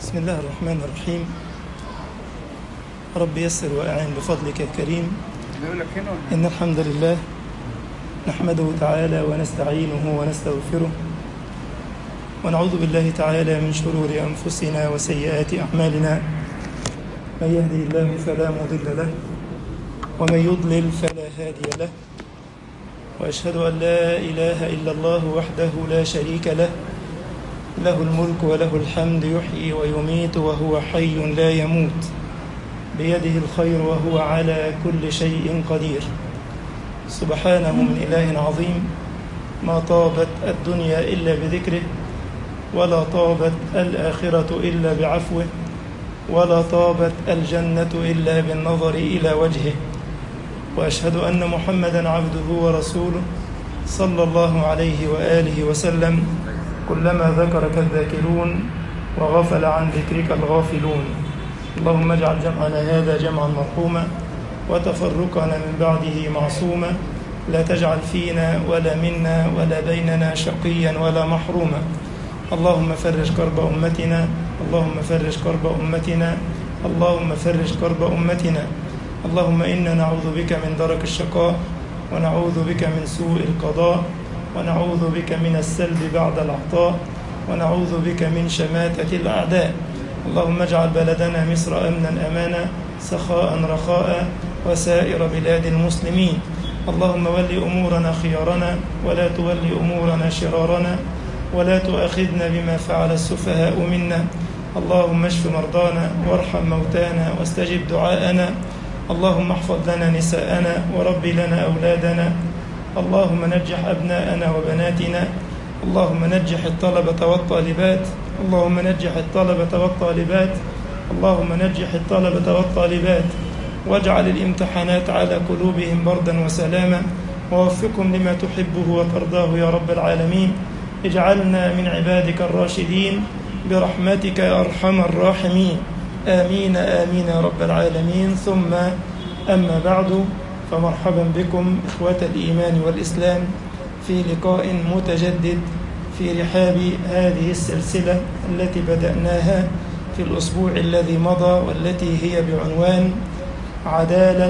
بسم الله الرحمن الرحيم رب يسر وأعن بفضلك يا كريم بيقول لك هنا ولا إن الحمد لله نحمده تعالى ونستعينه ونستغفره ونعوذ بالله تعالى من شرور أنفسنا وسيئات أعمالنا من يهدي الله فلا مضل له ومن يضلل فلا هادي له وأشهد أن لا إله إلا الله وحده لا شريك له له الملك وله الحمد يحيي ويميت وهو حي لا يموت بيده الخير وهو على كل شيء قدير سبحانه من إله عظيم ما طابت الدنيا إلا بذكره ولا طابت الآخرة إلا بعفوه ولا طابت الجنة إلا بالنظر إلى وجهه وأشهد أن محمدا عبده ورسوله صلى الله عليه وآله وسلم كلما ذكرك الذاكرون وغفل عن ذكرك الغافلون اللهم اجعل جمعنا هذا جمعا مرحوما وتفرقنا من بعده معصوما لا تجعل فينا ولا منا ولا بيننا شقيا ولا محروما اللهم فرج كرب أمتنا اللهم فرج كرب أمتنا اللهم فرج كرب أمتنا اللهم إنا نعوذ بك من درك الشقاء ونعوذ بك من سوء القضاء ونعوذ بك من السلب بعد العطاء ونعوذ بك من شماتة الأعداء اللهم اجعل بلدنا مصر أمنا أمانا سخاء رخاء وسائر بلاد المسلمين اللهم ول أمورنا خيارنا ولا تول أمورنا شرارنا ولا تؤاخذنا بما فعل السفهاء منا اللهم اشف مرضانا وارحم موتانا واستجب دعاءنا اللهم احفظ لنا نساءنا ورب لنا أولادنا اللهم نجح أبناءنا وبناتنا اللهم نجح الطلبة والطالبات اللهم نجح الطلبة والطالبات اللهم نجح الطلبة والطالبات واجعل الامتحانات على قلوبهم بردا وسلاما ووفقهم لما تحبه وترضاه يا رب العالمين اجعلنا من عبادك الراشدين برحمتك يا أرحم الراحمين آمين آمين يا رب العالمين ثم أما بعد فمرحبا بكم إخوة الإيمان والإسلام في لقاء متجدد في رحاب هذه السلسلة التي بدأناها في الأسبوع الذي مضى والتي هي بعنوان عدالة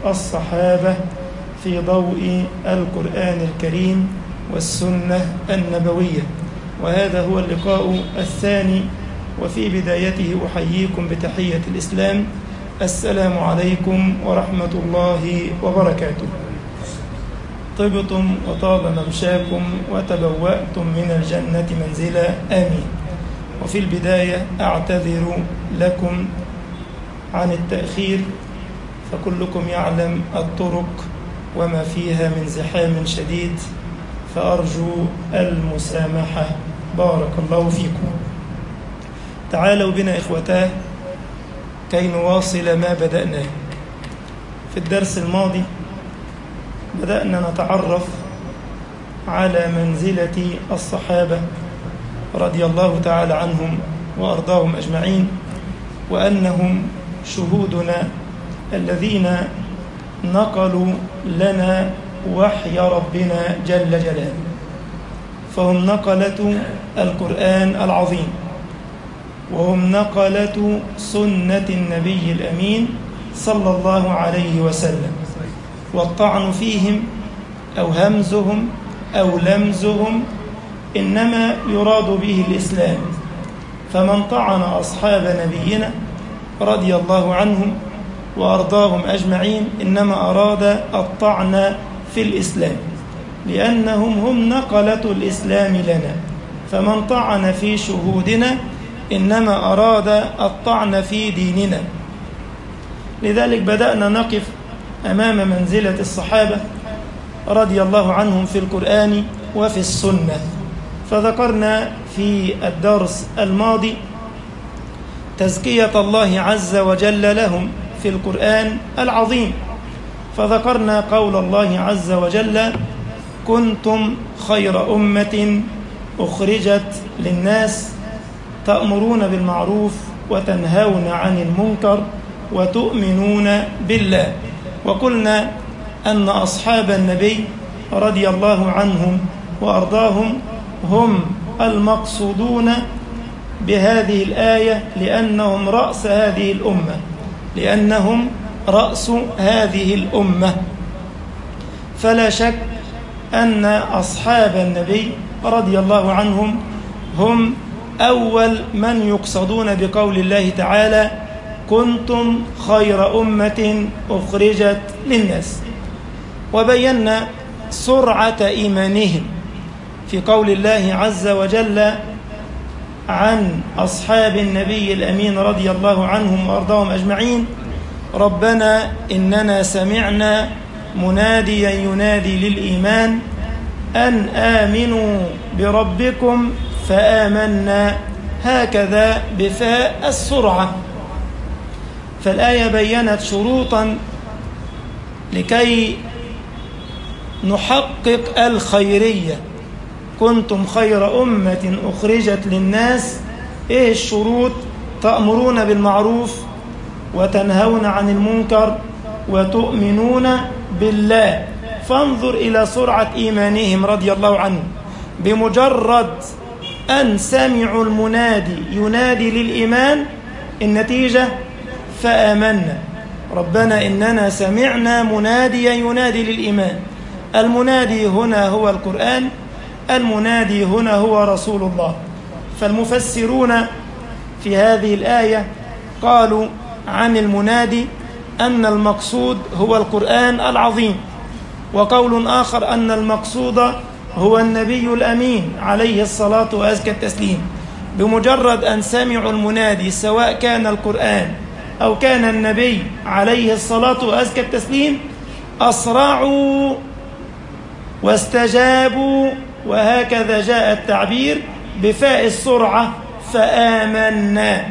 الصحابة في ضوء القرآن الكريم والسنة النبوية وهذا هو اللقاء الثاني وفي بدايته أحييكم بتحية الإسلام السلام عليكم ورحمة الله وبركاته طبتم وطاب ممشاكم وتبوأتم من الجنة منزلا آمين وفي البداية أعتذر لكم عن التأخير فكلكم يعلم الطرق وما فيها من زحام شديد فأرجو المسامحة بارك الله فيكم تعالوا بنا إخوتاه كي نواصل ما بدأناه في الدرس الماضي بدأنا نتعرف على منزلة الصحابة رضي الله تعالى عنهم وأرضاهم أجمعين وأنهم شهودنا الذين نقلوا لنا وحي ربنا جل جلاله فهم نقلة القرآن العظيم وهم نقلة سنة النبي الأمين صلى الله عليه وسلم والطعن فيهم أو همزهم أو لمزهم إنما يراد به الإسلام فمن طعن أصحاب نبينا رضي الله عنهم وأرضاهم أجمعين إنما أراد الطعن في الإسلام لأنهم هم نقلة الإسلام لنا فمن طعن في شهودنا إنما أراد الطعن في ديننا لذلك بدأنا نقف أمام منزلة الصحابة رضي الله عنهم في القرآن وفي السنة فذكرنا في الدرس الماضي تزكية الله عز وجل لهم في القرآن العظيم فذكرنا قول الله عز وجل كنتم خير أمة أخرجت للناس تأمرون بالمعروف وتنهون عن المنكر وتؤمنون بالله وقلنا أن أصحاب النبي رضي الله عنهم وأرضاهم هم المقصودون بهذه الآية لأنهم رأس هذه الأمة لأنهم رأس هذه الأمة فلا شك أن أصحاب النبي رضي الله عنهم هم أول من يقصدون بقول الله تعالى كنتم خير أمة أخرجت للناس وبينا سرعة إيمانهم في قول الله عز وجل عن أصحاب النبي الأمين رضي الله عنهم وأرضاهم أجمعين ربنا إننا سمعنا مناديا ينادي للإيمان أن آمنوا بربكم فآمنا هكذا بفاء السرعة فالآية بينت شروطا لكي نحقق الخيرية كنتم خير أمة أخرجت للناس إيه الشروط تأمرون بالمعروف وتنهون عن المنكر وتؤمنون بالله فانظر إلى سرعة إيمانهم رضي الله عنهم بمجرد أن سمعوا المنادي ينادي للإيمان النتيجة فآمنا ربنا إننا سمعنا مناديا ينادي للإيمان المنادي هنا هو القرآن المنادي هنا هو رسول الله فالمفسرون في هذه الآية قالوا عن المنادي أن المقصود هو القرآن العظيم وقول آخر أن المقصود هو النبي الأمين عليه الصلاة وأزكى التسليم بمجرد أن سمعوا المنادي سواء كان القرآن أو كان النبي عليه الصلاة وأزكى التسليم أسرعوا واستجابوا وهكذا جاء التعبير بفاء السرعة فآمنا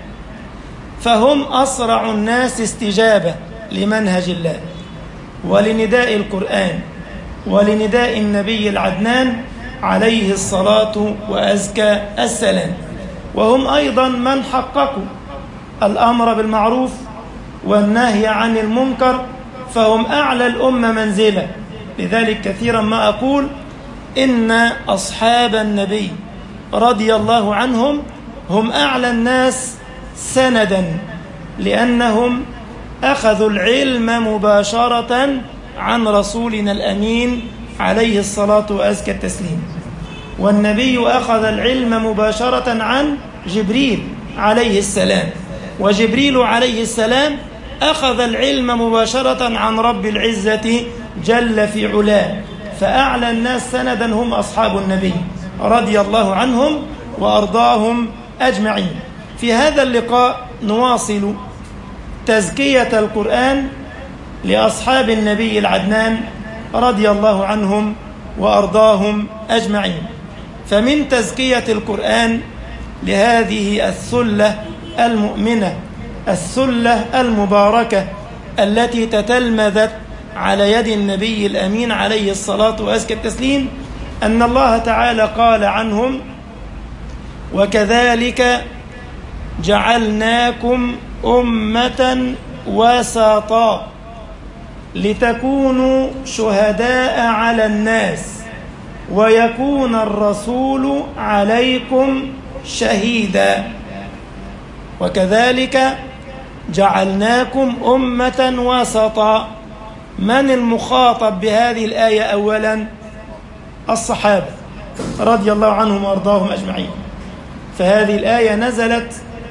فهم أسرع الناس استجابة لمنهج الله ولنداء القرآن ولنداء النبي العدنان عليه الصلاة وأزكى السلام وهم أيضا من حققوا الأمر بالمعروف والنهي عن المنكر فهم أعلى الأمة منزلة لذلك كثيرا ما أقول إن أصحاب النبي رضي الله عنهم هم أعلى الناس سندا لأنهم أخذوا العلم مباشرة عن رسولنا الأمين عليه الصلاة وأزكى التسليم والنبي أخذ العلم مباشرة عن جبريل عليه السلام وجبريل عليه السلام أخذ العلم مباشرة عن رب العزة جل في علاه فأعلى الناس سندا هم أصحاب النبي رضي الله عنهم وأرضاهم أجمعين في هذا اللقاء نواصل تزكية القرآن لأصحاب النبي العدنان رضي الله عنهم وأرضاهم أجمعين فمن تزكية القرآن لهذه الثلة المؤمنة الثلة المباركة التي تتلمذت على يد النبي الأمين عليه الصلاة وأزكى التسليم أن الله تعالى قال عنهم وكذلك جعلناكم أمة وسطا لتكونوا شهداء على الناس ويكون الرسول عليكم شهيدا وكذلك جعلناكم أمة وسطا من المخاطب بهذه الآية أولا الصحابة رضي الله عنهم وأرضاهم أجمعين فهذه الآية نزلت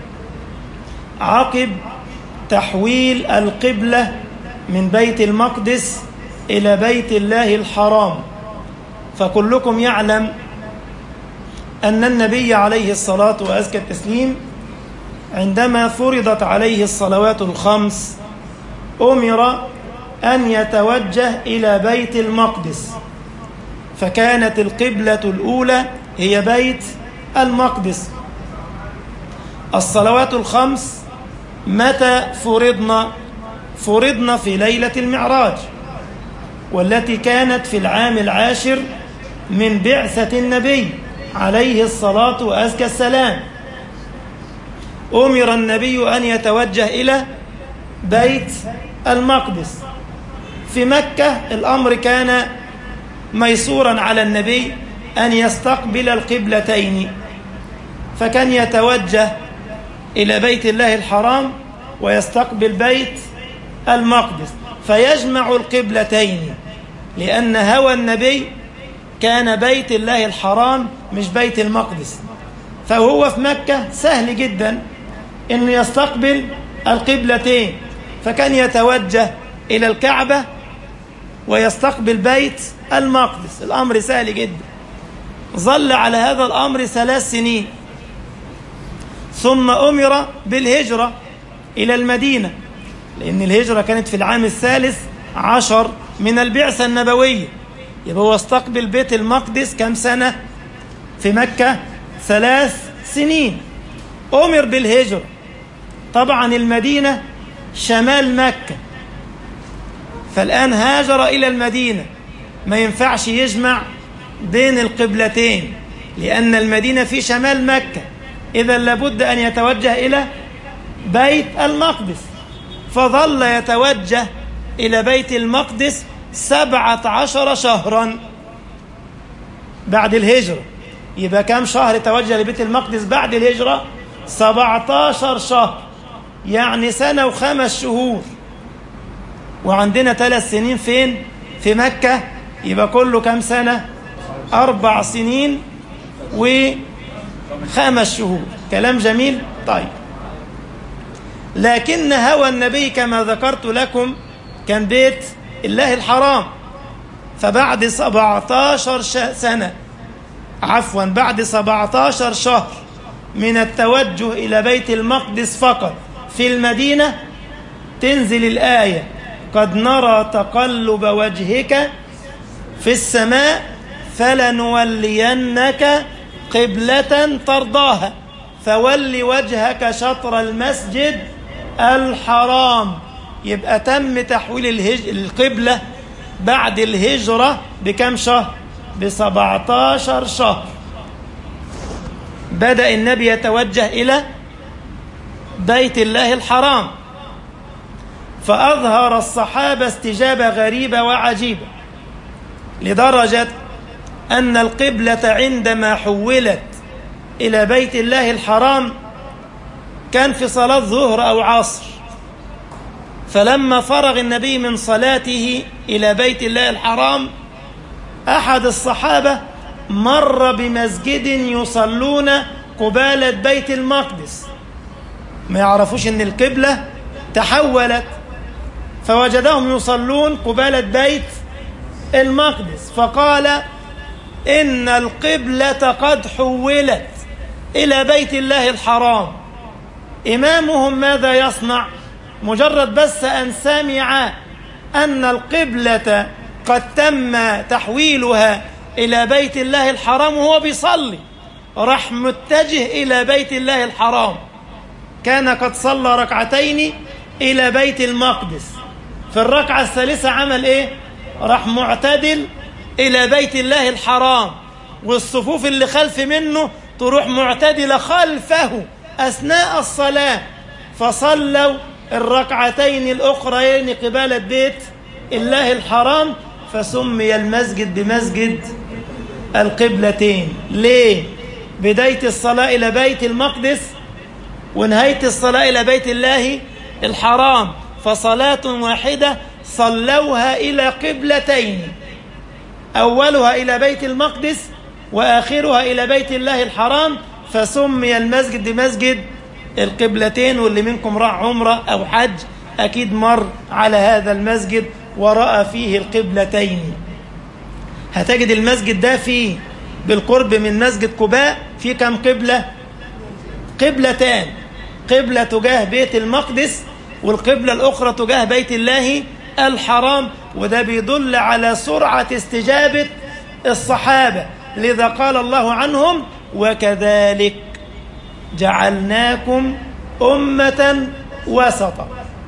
عقب تحويل القبلة من بيت المقدس إلى بيت الله الحرام فكلكم يعلم أن النبي عليه الصلاة وأزكى التسليم عندما فرضت عليه الصلوات الخمس أمر أن يتوجه إلى بيت المقدس فكانت القبلة الأولى هي بيت المقدس الصلوات الخمس متى فرضنا فرضنا في ليلة المعراج والتي كانت في العام العاشر من بعثة النبي عليه الصلاة وأزكى السلام أمر النبي أن يتوجه إلى بيت المقدس في مكة الأمر كان ميسورا على النبي أن يستقبل القبلتين فكان يتوجه إلى بيت الله الحرام ويستقبل بيت المقدس فيجمع القبلتين لأن هوى النبي كان بيت الله الحرام مش بيت المقدس فهو في مكة سهل جدا أنه يستقبل القبلتين فكان يتوجه إلى الكعبة ويستقبل بيت المقدس الأمر سهل جدا ظل على هذا الأمر ثلاث سنين ثم أمر بالهجرة إلى المدينة لأن الهجرة كانت في العام الثالث عشر من البعثة النبوية يبقى هو استقبل بيت المقدس كم سنة في مكة ثلاث سنين أمر بالهجرة طبعا المدينة شمال مكة فالآن هاجر إلى المدينة ما ينفعش يجمع بين القبلتين لأن المدينة في شمال مكة إذا لابد أن يتوجه إلى بيت المقدس فظل يتوجه إلى بيت المقدس سبعة عشر شهرا بعد الهجرة يبقى كم شهر توجه لبيت المقدس بعد الهجرة سبعة عشر شهر يعني سنة وخمس شهور وعندنا ثلاث سنين فين في مكة يبقى كله كم سنة أربع سنين وخمس شهور كلام جميل طيب لكن هوى النبي كما ذكرت لكم كان بيت الله الحرام فبعد 17 سنة عفوا بعد 17 شهر من التوجه إلى بيت المقدس فقط في المدينة تنزل الآية قد نرى تقلب وجهك في السماء فلنولينك قبلة ترضاها فول وجهك شطر المسجد الحرام يبقى تم تحويل الهج... القبلة بعد الهجرة بكم شهر بسبعتاشر شهر بدأ النبي يتوجه إلى بيت الله الحرام فأظهر الصحابة استجابة غريبة وعجيبة لدرجة أن القبلة عندما حولت إلى بيت الله الحرام كان في صلاة ظهر أو عصر فلما فرغ النبي من صلاته إلى بيت الله الحرام أحد الصحابة مر بمسجد يصلون قبالة بيت المقدس ما يعرفوش أن القبلة تحولت فوجدهم يصلون قبالة بيت المقدس فقال إن القبلة قد حولت إلى بيت الله الحرام إمامهم ماذا يصنع مجرد بس أن سمع أن القبلة قد تم تحويلها إلى بيت الله الحرام وهو بيصلي راح متجه إلى بيت الله الحرام كان قد صلى ركعتين إلى بيت المقدس في الركعة الثالثة عمل إيه راح معتدل إلى بيت الله الحرام والصفوف اللي خلف منه تروح معتدلة خلفه أثناء الصلاة فصلوا الركعتين الأخرين قبالة بيت الله الحرام فسمي المسجد بمسجد القبلتين ليه بداية الصلاة إلى بيت المقدس ونهاية الصلاة إلى بيت الله الحرام فصلاة واحدة صلوها إلى قبلتين أولها إلى بيت المقدس وآخرها إلى بيت الله الحرام فسمي المسجد بمسجد القبلتين واللي منكم راح عمرة أو حج أكيد مر على هذا المسجد ورأى فيه القبلتين هتجد المسجد ده فيه بالقرب من مسجد قباء في كم قبلة قبلتان قبلة تجاه بيت المقدس والقبلة الأخرى تجاه بيت الله الحرام وده بيدل على سرعة استجابة الصحابة لذا قال الله عنهم وكذلك جعلناكم أمة وسطا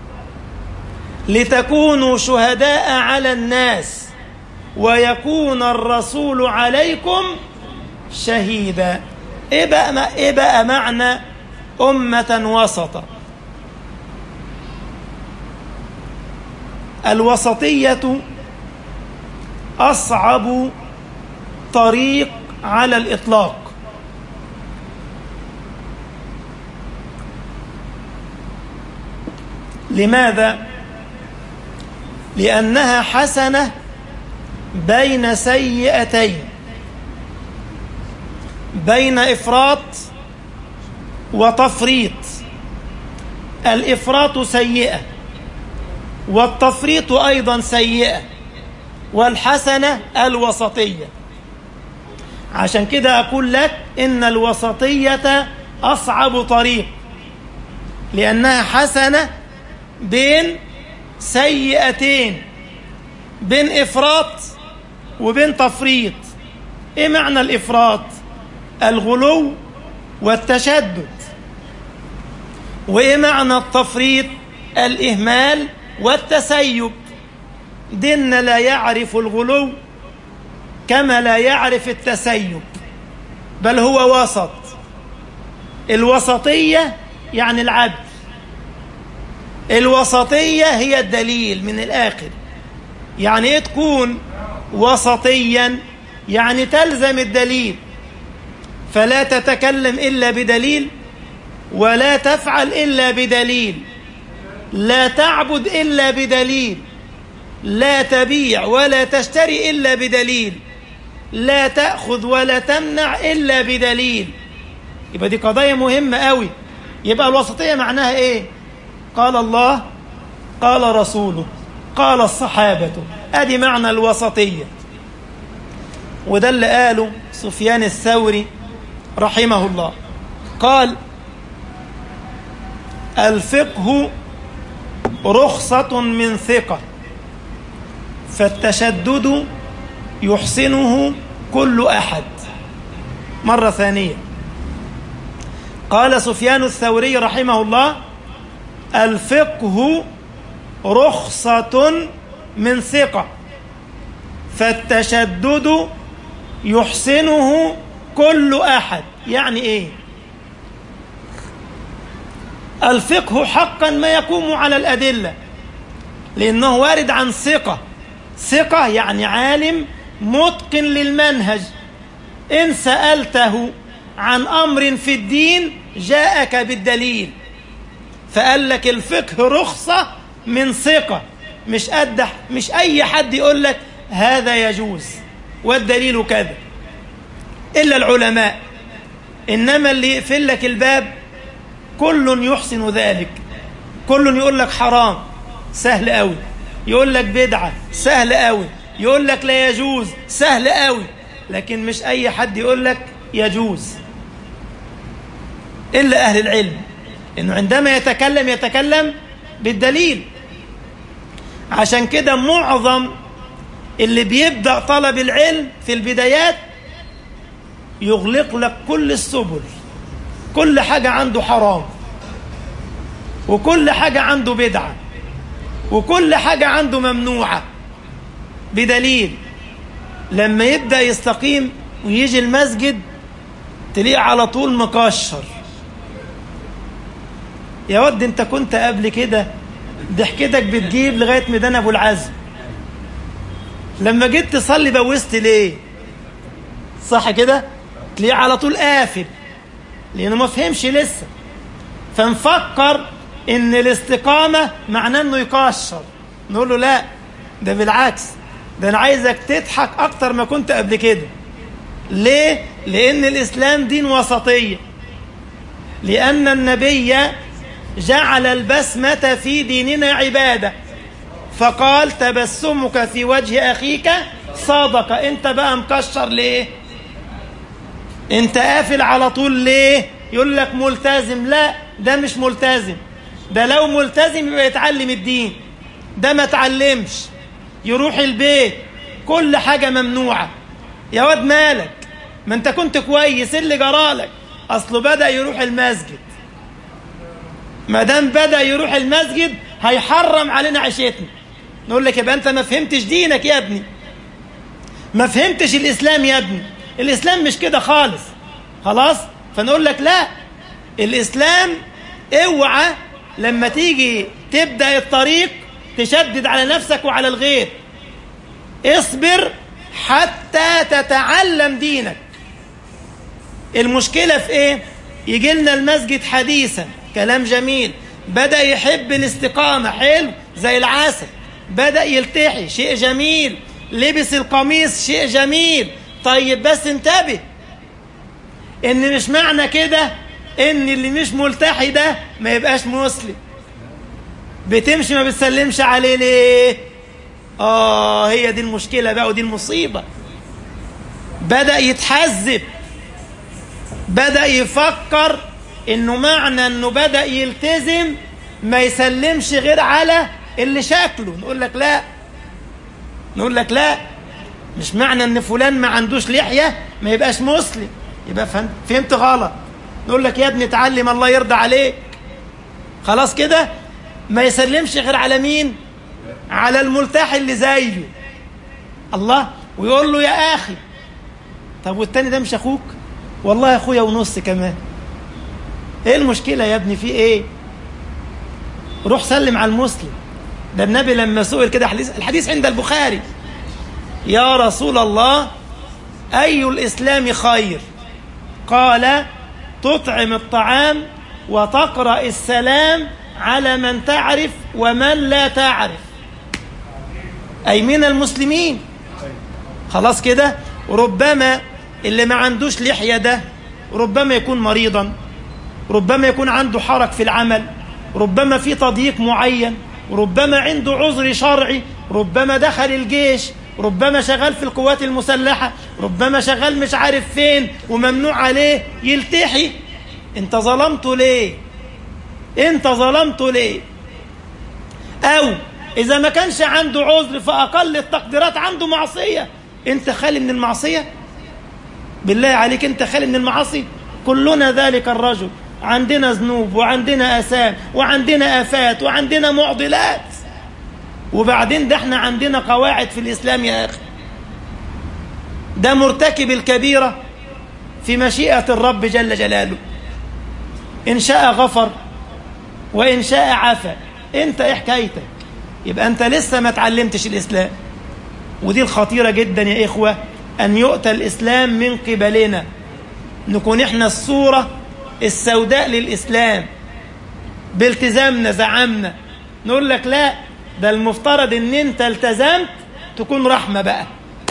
لتكونوا شهداء على الناس ويكون الرسول عليكم شهيدا إيه بقى, إيه بقى معنى أمة وسطا الوسطية أصعب طريق على الإطلاق لماذا لانها حسنه بين سيئتين بين افراط وتفريط الافراط سيئه والتفريط ايضا سيئه والحسنه الوسطيه عشان كده اقول لك ان الوسطيه اصعب طريق لانها حسنه بين سيئتين بين افراط وبين تفريط ايه معنى الافراط الغلو والتشدد وايه معنى التفريط الاهمال والتسيب ديننا لا يعرف الغلو كما لا يعرف التسيب بل هو وسط الوسطيه يعني العدل الوسطيه هي الدليل من الاخر يعني ايه تكون وسطيا يعني تلزم الدليل فلا تتكلم الا بدليل ولا تفعل الا بدليل لا تعبد الا بدليل لا تبيع ولا تشتري الا بدليل لا تاخذ ولا تمنع الا بدليل يبقى دي قضايا مهمه قوي يبقى الوسطيه معناها ايه قال الله قال رسوله قال الصحابه ادي معنى الوسطيه وده اللي قاله سفيان الثوري رحمه الله قال الفقه رخصة من ثقة فالتشدد يحسنه كل أحد مرة ثانية قال سفيان الثوري رحمه الله الفقه رخصة من ثقة فالتشدد يحسنه كل أحد يعني إيه الفقه حقا ما يقوم على الأدلة لأنه وارد عن ثقة ثقة يعني عالم متقن للمنهج إن سألته عن أمر في الدين جاءك بالدليل فقال لك الفقه رخصة من ثقة مش قد مش أي حد يقول لك هذا يجوز والدليل كذا إلا العلماء إنما اللي يقفل لك الباب كل يحسن ذلك كل يقول لك حرام سهل قوي يقول لك بدعة سهل قوي يقول لك لا يجوز سهل قوي لكن مش أي حد يقول لك يجوز إلا أهل العلم إنه عندما يتكلم يتكلم بالدليل عشان كده معظم اللي بيبدأ طلب العلم في البدايات يغلق لك كل السبل كل حاجة عنده حرام وكل حاجة عنده بدعة وكل حاجة عنده ممنوعة بدليل لما يبدأ يستقيم ويجي المسجد تلاقيه على طول مكشر يا ود انت كنت قبل كده ضحكتك بتجيب لغاية ميدان ابو العزم لما جيت تصلي بوست ليه صح كده تلاقيه على طول قافل لانه ما فهمش لسه فنفكر ان الاستقامه معناه انه يكشر نقول له لا ده بالعكس ده انا عايزك تضحك اكتر ما كنت قبل كده ليه لان الاسلام دين وسطيه لان النبي جعل البسمه في ديننا عباده فقال تبسمك في وجه اخيك صدقه انت بقى مكشر ليه انت قافل على طول ليه يقول لك ملتزم لا ده مش ملتزم ده لو ملتزم يبقى يتعلم الدين ده ما تعلمش يروح البيت كل حاجة ممنوعة يا واد مالك ما انت كنت كويس اللي جرالك اصله بدأ يروح المسجد ما دام بدأ يروح المسجد هيحرم علينا عيشتنا نقول لك يبقى انت ما فهمتش دينك يا ابني ما فهمتش الاسلام يا ابني الاسلام مش كده خالص خلاص فنقول لك لا الاسلام اوعى لما تيجي تبدا الطريق تشدد على نفسك وعلى الغير اصبر حتى تتعلم دينك المشكله في ايه يجي لنا المسجد حديثا كلام جميل بدأ يحب الاستقامة حلو زي العسل بدأ يلتحي شيء جميل لبس القميص شيء جميل طيب بس انتبه ان مش معنى كده ان اللي مش ملتحي ده ما يبقاش مسلم بتمشي ما بتسلمش عليه ليه اه هي دي المشكلة بقى ودي المصيبة بدأ يتحزب بدأ يفكر انه معنى انه بدأ يلتزم ما يسلمش غير على اللي شكله نقول لك لا نقول لك لا مش معنى ان فلان ما عندوش لحية ما يبقاش مسلم يبقى فهمت, فهمت غلط نقول لك يا ابني اتعلم الله يرضى عليك خلاص كده ما يسلمش غير على مين على الملتحي اللي زيه الله ويقول له يا اخي طب والتاني ده مش اخوك والله يا اخويا ونص كمان ايه المشكلة يا ابني في ايه روح سلم على المسلم ده النبي لما سئل كده حديث الحديث عند البخاري يا رسول الله أي الإسلام خير قال تطعم الطعام وتقرأ السلام على من تعرف ومن لا تعرف أي من المسلمين خلاص كده ربما اللي ما عندوش لحية ده ربما يكون مريضا ربما يكون عنده حرج في العمل ربما في تضييق معين ربما عنده عذر شرعي ربما دخل الجيش ربما شغال في القوات المسلحة ربما شغال مش عارف فين وممنوع عليه يلتحي انت ظلمته ليه انت ظلمته ليه او اذا ما كانش عنده عذر فاقل التقديرات عنده معصية انت خالي من المعصية بالله عليك انت خالي من المعاصي كلنا ذلك الرجل عندنا ذنوب وعندنا اثام وعندنا افات وعندنا معضلات وبعدين ده احنا عندنا قواعد في الاسلام يا اخي ده مرتكب الكبيره في مشيئه الرب جل جلاله ان شاء غفر وان شاء عفى انت ايه حكايتك يبقى انت لسه ما تعلمتش الاسلام ودي الخطيره جدا يا اخوه ان يؤتى الاسلام من قبلنا نكون احنا الصوره السوداء للإسلام بالتزامنا زعمنا نقول لك لا ده المفترض ان انت التزمت تكون رحمة بقى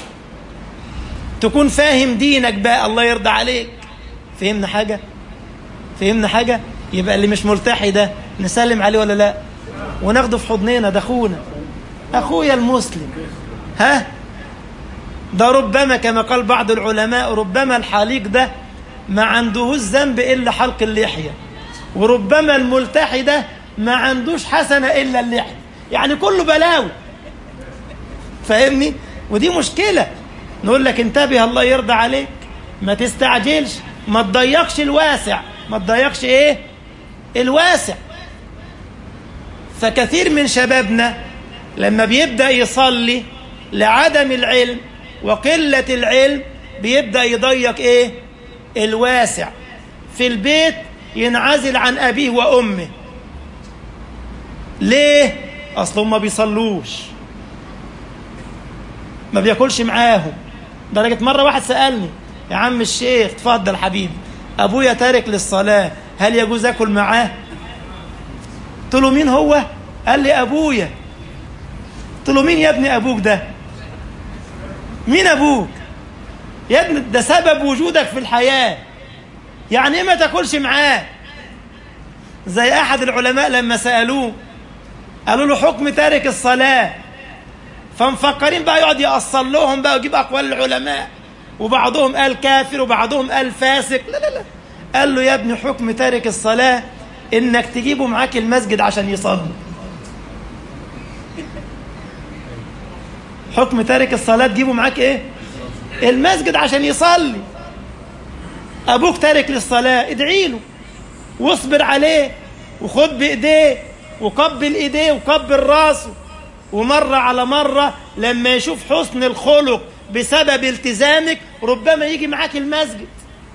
تكون فاهم دينك بقى الله يرضى عليك فهمنا حاجة فهمنا حاجة يبقى اللي مش ملتحي ده نسلم عليه ولا لا وناخده في حضننا ده اخونا اخويا المسلم ها ده ربما كما قال بعض العلماء ربما الحليق ده ما عندهوش ذنب إلا حلق اللحية وربما الملتحي ده ما عندوش حسنة إلا اللحية يعني كله بلاوي فاهمني ودي مشكلة نقول لك انتبه الله يرضى عليك ما تستعجلش ما تضيقش الواسع ما تضيقش ايه الواسع فكثير من شبابنا لما بيبدأ يصلي لعدم العلم وقلة العلم بيبدأ يضيق ايه الواسع في البيت ينعزل عن أبيه وأمه ليه؟ أصلهم ما بيصلوش ما بياكلش معاهم درجة مرة واحد سألني يا عم الشيخ تفضل حبيبي أبويا تارك للصلاة هل يجوز أكل معاه؟ قلت له مين هو؟ قال لي أبويا قلت له مين يا ابني أبوك ده؟ مين أبوك؟ يا ابني ده سبب وجودك في الحياة يعني ايه ما تاكلش معاه زي احد العلماء لما سألوه قالوا له حكم تارك الصلاة فمفكرين بقى يقعد يأصل لهم بقى ويجيب أقوال العلماء وبعضهم قال كافر وبعضهم قال فاسق لا لا لا قال له يا ابني حكم تارك الصلاة إنك تجيبه معاك المسجد عشان يصلي حكم تارك الصلاة تجيبه معاك إيه المسجد عشان يصلي أبوك تارك للصلاة ادعي له واصبر عليه وخد بإيديه وقبل إيديه وقبل راسه ومرة على مرة لما يشوف حسن الخلق بسبب التزامك ربما يجي معاك المسجد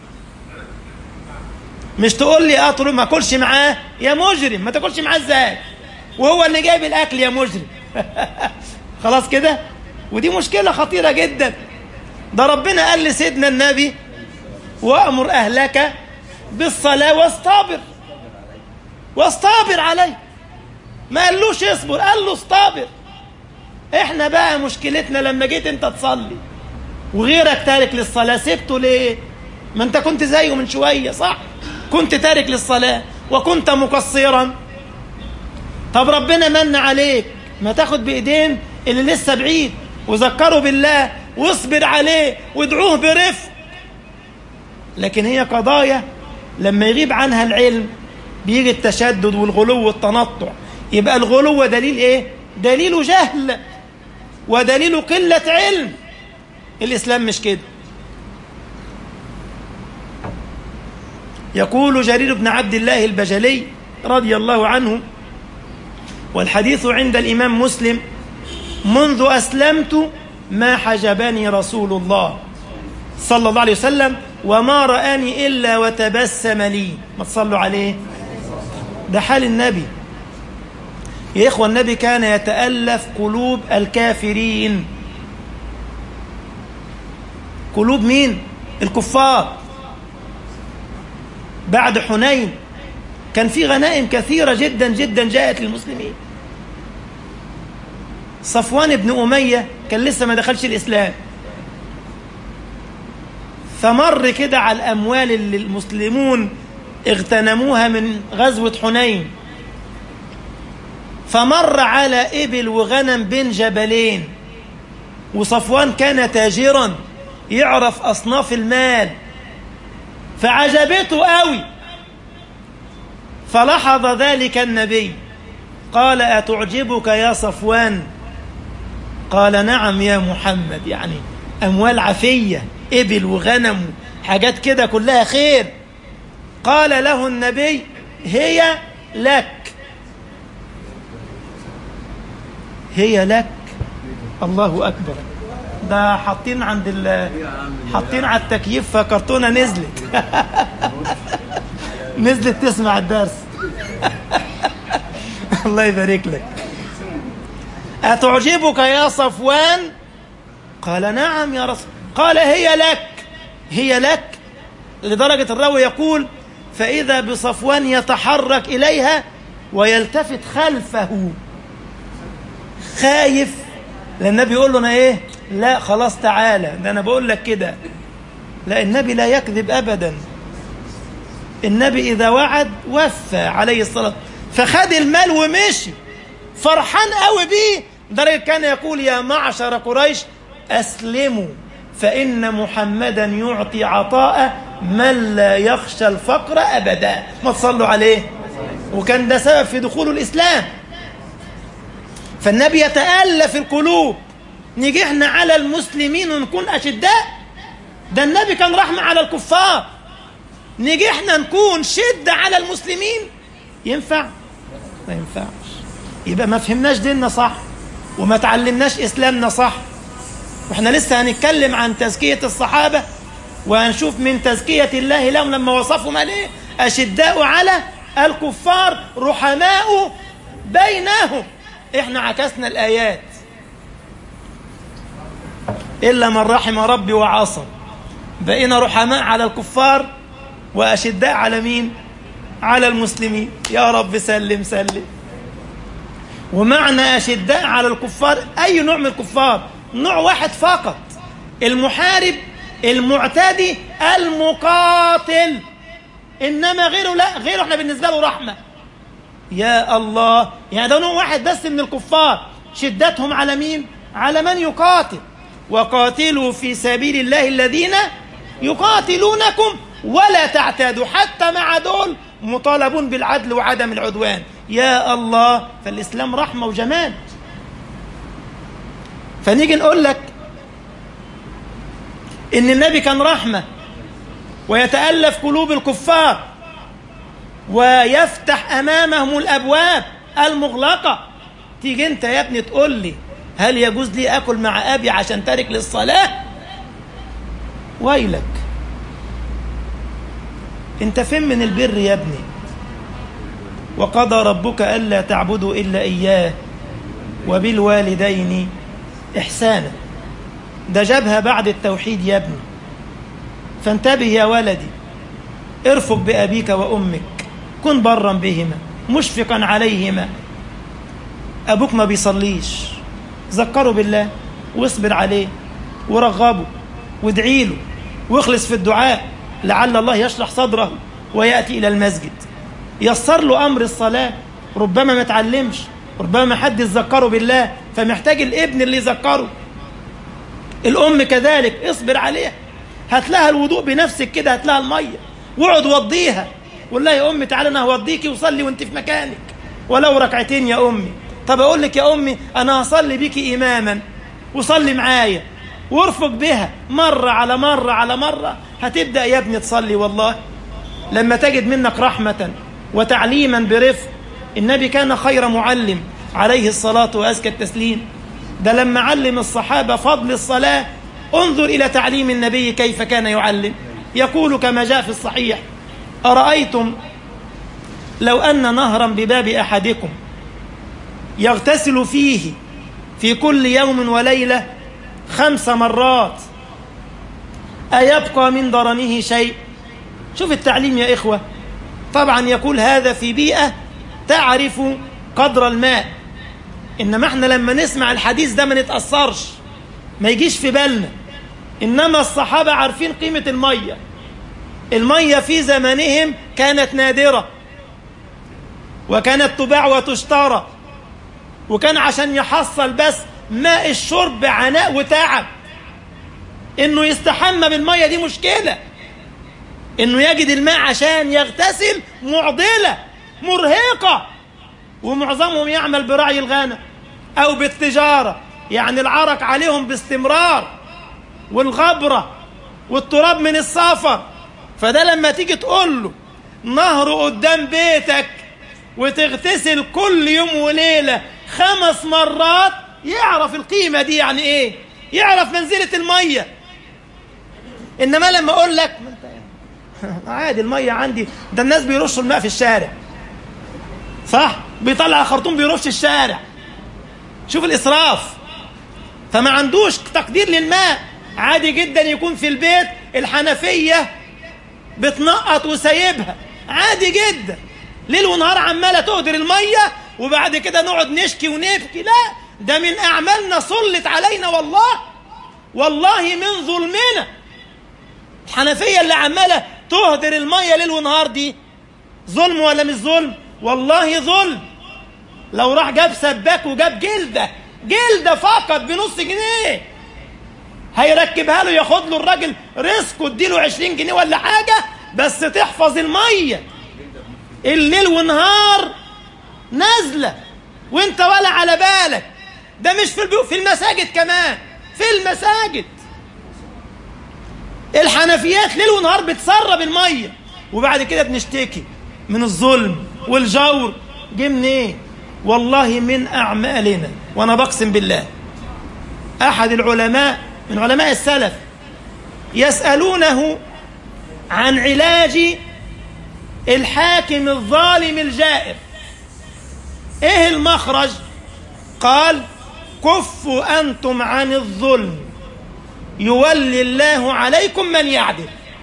مش تقول لي اه ما اكلش معاه يا مجرم ما تاكلش معاه ازاي وهو اللي جايب الاكل يا مجرم خلاص كده ودي مشكلة خطيرة جدا ده ربنا قال لسيدنا النبي وأمر أهلك بالصلاة واصطبر واصطبر عليه ما قالوش اصبر قال له اصطبر احنا بقى مشكلتنا لما جيت انت تصلي وغيرك تارك للصلاة سبته ليه ما انت كنت زيه من شوية صح كنت تارك للصلاة وكنت مقصرا طب ربنا من عليك ما تاخد بإيدين اللي لسه بعيد وذكره بالله واصبر عليه وادعوه برفق لكن هي قضايا لما يغيب عنها العلم بيجي التشدد والغلو والتنطع يبقى الغلو دليل ايه دليل جهل ودليل قلة علم الإسلام مش كده يقول جرير بن عبد الله البجلي رضي الله عنه والحديث عند الإمام مسلم منذ أسلمت ما حجبني رسول الله صلى الله عليه وسلم وما رآني إلا وتبسم لي ما تصلوا عليه ده حال النبي يا إخوة النبي كان يتألف قلوب الكافرين قلوب مين الكفار بعد حنين كان في غنائم كثيرة جدا جدا جاءت للمسلمين صفوان بن أمية كان لسه ما دخلش الإسلام فمر كده على الأموال اللي المسلمون اغتنموها من غزوة حنين فمر على إبل وغنم بين جبلين وصفوان كان تاجرا يعرف أصناف المال فعجبته قوي فلاحظ ذلك النبي قال أتعجبك يا صفوان قال نعم يا محمد يعني أموال عفية إبل وغنم حاجات كده كلها خير قال له النبي هي لك هي لك الله أكبر ده حاطين عند ال حاطين على التكييف فكرتونة نزلت نزلت تسمع الدرس الله يبارك لك أتعجبك يا صفوان قال نعم يا رسول قال هي لك هي لك لدرجة الراوي يقول فإذا بصفوان يتحرك إليها ويلتفت خلفه خايف لأن النبي يقول له أنا إيه لا خلاص تعالى ده أنا بقول لك كده لا النبي لا يكذب أبدا النبي إذا وعد وفى عليه الصلاة فخد المال ومشي فرحان قوي بيه لدرجة كان يقول يا معشر قريش أسلموا فإن محمدا يعطي عطاء من لا يخشى الفقر أبدا ما تصلوا عليه وكان ده سبب في دخول الإسلام فالنبي يتألف القلوب نيجي احنا على المسلمين ونكون أشداء ده النبي كان رحمة على الكفار نيجي احنا نكون شدة على المسلمين ينفع ما ينفعش يبقى ما فهمناش ديننا صح وما تعلمناش إسلامنا صح واحنا لسه هنتكلم عن تزكية الصحابة وهنشوف من تزكية الله لهم لما وصفهم عليه أشداء على الكفار رحماء بينهم احنا عكسنا الآيات إلا من رحم ربي وعصم بقينا رحماء على الكفار وأشداء على مين على المسلمين يا رب سلم سلم ومعنى أشداء على الكفار أي نوع من الكفار نوع واحد فقط المحارب المعتدي المقاتل إنما غيره لا غيره احنا بالنسبة له رحمة يا الله يعني ده نوع واحد بس من الكفار شدتهم على مين على من يقاتل وقاتلوا في سبيل الله الذين يقاتلونكم ولا تعتادوا حتى مع دول مطالبون بالعدل وعدم العدوان يا الله فالإسلام رحمة وجمال فنيجي نقول لك إن النبي كان رحمة ويتألف قلوب الكفار ويفتح أمامهم الأبواب المغلقة تيجي أنت يا ابني تقول لي هل يجوز لي أكل مع أبي عشان تارك للصلاة ويلك أنت فين من البر يا ابني وقضى ربك ألا تعبدوا إلا إياه وبالوالدين إحسانا ده جابها بعد التوحيد يا ابني فانتبه يا ولدي ارفق بأبيك وأمك كن برا بهما مشفقا عليهما أبوك ما بيصليش ذكره بالله واصبر عليه ورغبه وادعي له واخلص في الدعاء لعل الله يشرح صدره ويأتي إلى المسجد يسر له أمر الصلاة ربما ما تعلمش ربما ما حد يذكره بالله فمحتاج الابن اللي يذكره الأم كذلك اصبر عليها هات لها الوضوء بنفسك كده هات لها المية واقعد وضيها قول لها يا أمي تعالى أنا هوضيكي وصلي وأنت في مكانك ولو ركعتين يا أمي طب أقول لك يا أمي أنا هصلي بيكي إماما وصلي معايا وارفق بها مرة على مرة على مرة هتبدأ يا ابني تصلي والله لما تجد منك رحمة وتعليما برفق النبي كان خير معلم عليه الصلاة وأزكى التسليم ده لما علم الصحابة فضل الصلاة انظر إلى تعليم النبي كيف كان يعلم يقول كما جاء في الصحيح أرأيتم لو أن نهرا بباب أحدكم يغتسل فيه في كل يوم وليلة خمس مرات أيبقى من ضرنه شيء شوف التعليم يا إخوة طبعا يقول هذا في بيئة تعرف قدر الماء إنما احنا لما نسمع الحديث ده ما نتأثرش ما يجيش في بالنا إنما الصحابة عارفين قيمة المية المية في زمانهم كانت نادرة وكانت تباع وتشترى وكان عشان يحصل بس ماء الشرب عناء وتعب انه يستحمى بالميه دي مشكله انه يجد الماء عشان يغتسل معضله مرهقه ومعظمهم يعمل برعي الغنم او بالتجاره يعني العرق عليهم باستمرار والغبره والتراب من السفر فده لما تيجي تقول له نهر قدام بيتك وتغتسل كل يوم وليله خمس مرات يعرف القيمة دي يعني ايه يعرف منزلة المية انما لما اقول لك عادي المية عندي ده الناس بيرشوا الماء في الشارع صح بيطلع خرطوم بيرش الشارع شوف الاسراف فما عندوش تقدير للماء عادي جدا يكون في البيت الحنفية بتنقط وسايبها عادي جدا ليل ونهار عمالة تهدر المية وبعد كده نقعد نشكي ونبكي لا ده من أعمالنا صلت علينا والله والله من ظلمنا الحنفية اللي عمالة تهدر المية ليل ونهار دي ظلم ولا مش ظلم والله ظلم لو راح جاب سباك وجاب جلدة جلدة فقط بنص جنيه هيركبها له ياخد له الراجل رزقه اديله 20 جنيه ولا حاجة بس تحفظ المية الليل ونهار نازلة وانت ولا على بالك ده مش في البيوت في المساجد كمان في المساجد الحنفيات ليل ونهار بتسرب الميه وبعد كده بنشتكي من الظلم والجور جه منين إيه؟ والله من اعمالنا وانا بقسم بالله احد العلماء من علماء السلف يسالونه عن علاج الحاكم الظالم الجائر ايه المخرج قال كفوا أنتم عن الظلم يولي الله عليكم من يعدل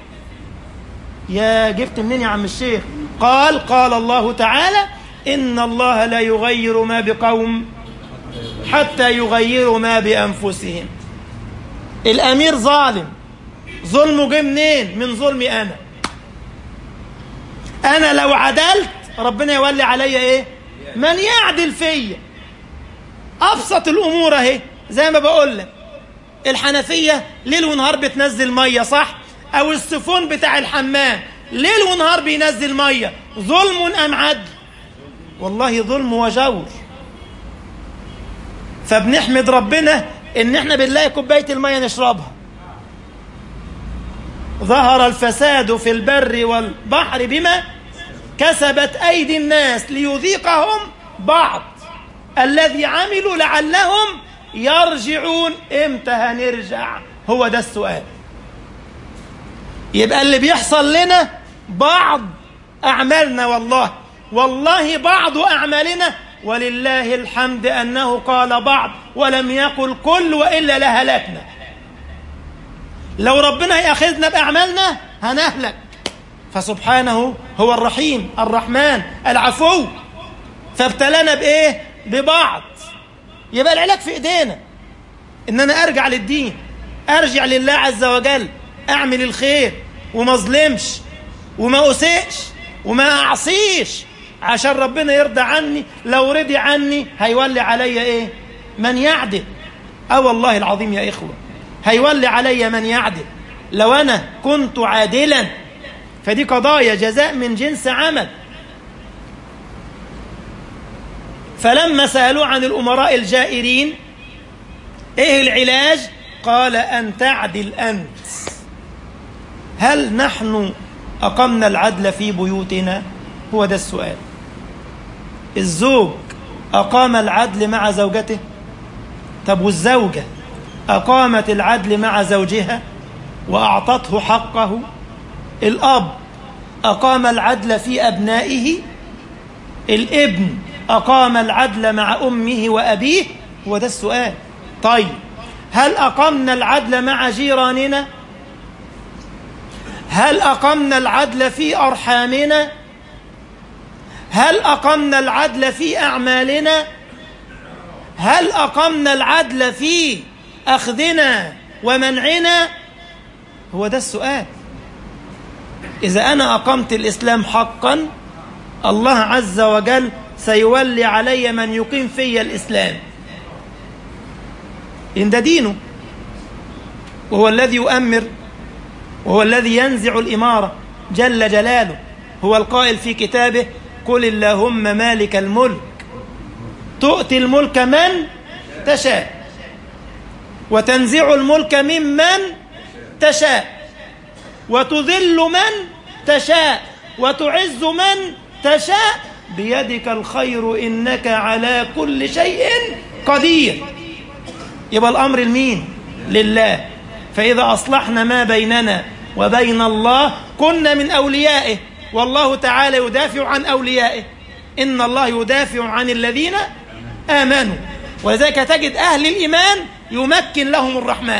يا جبت منين يا عم الشيخ قال قال الله تعالى إن الله لا يغير ما بقوم حتى يغيروا ما بأنفسهم الأمير ظالم ظلمه جه منين من ظلمي أنا أنا لو عدلت ربنا يولي عليا إيه من يعدل فيا ابسط الامور اهي زي ما بقول لك الحنفيه ليل ونهار بتنزل ميه صح او السفون بتاع الحمام ليل ونهار بينزل ميه ظلم ام عدل والله ظلم وجور فبنحمد ربنا ان احنا بنلاقي كوبايه الميه نشربها ظهر الفساد في البر والبحر بما كسبت ايدي الناس ليذيقهم بعض الذي عملوا لعلهم يرجعون امتى هنرجع هو ده السؤال يبقى اللي بيحصل لنا بعض أعمالنا والله والله بعض أعمالنا ولله الحمد أنه قال بعض ولم يقل كل وإلا لهلكنا لو ربنا يأخذنا بأعمالنا هنهلك فسبحانه هو الرحيم الرحمن العفو فابتلانا بايه ببعض يبقى العلاج في ايدينا ان انا ارجع للدين ارجع لله عز وجل اعمل الخير وما اظلمش وما اسئش وما اعصيش عشان ربنا يرضى عني لو رضي عني هيولي عليا ايه من يعدل اه والله العظيم يا اخوه هيولي عليا من يعدل لو انا كنت عادلا فدي قضايا جزاء من جنس عمل فلما سالوه عن الامراء الجائرين ايه العلاج قال ان تعدل انت هل نحن اقمنا العدل في بيوتنا هو ده السؤال الزوج اقام العدل مع زوجته طب والزوجه اقامت العدل مع زوجها واعطته حقه الاب اقام العدل في ابنائه الابن اقام العدل مع امه وابيه هو ده السؤال طيب هل اقمنا العدل مع جيراننا هل اقمنا العدل في ارحامنا هل اقمنا العدل في اعمالنا هل اقمنا العدل في اخذنا ومنعنا هو ده السؤال اذا انا اقمت الاسلام حقا الله عز وجل سيولي علي من يقيم في الاسلام ان ده دينه وهو الذي يؤمر وهو الذي ينزع الاماره جل جلاله هو القائل في كتابه قل اللهم مالك الملك تؤتي الملك من تشاء وتنزع الملك ممن تشاء وتذل من تشاء وتعز من تشاء بيدك الخير انك على كل شيء قدير يبقى الامر لمين لله فاذا اصلحنا ما بيننا وبين الله كنا من اوليائه والله تعالى يدافع عن اوليائه ان الله يدافع عن الذين امنوا ولذلك تجد اهل الايمان يمكن لهم الرحمن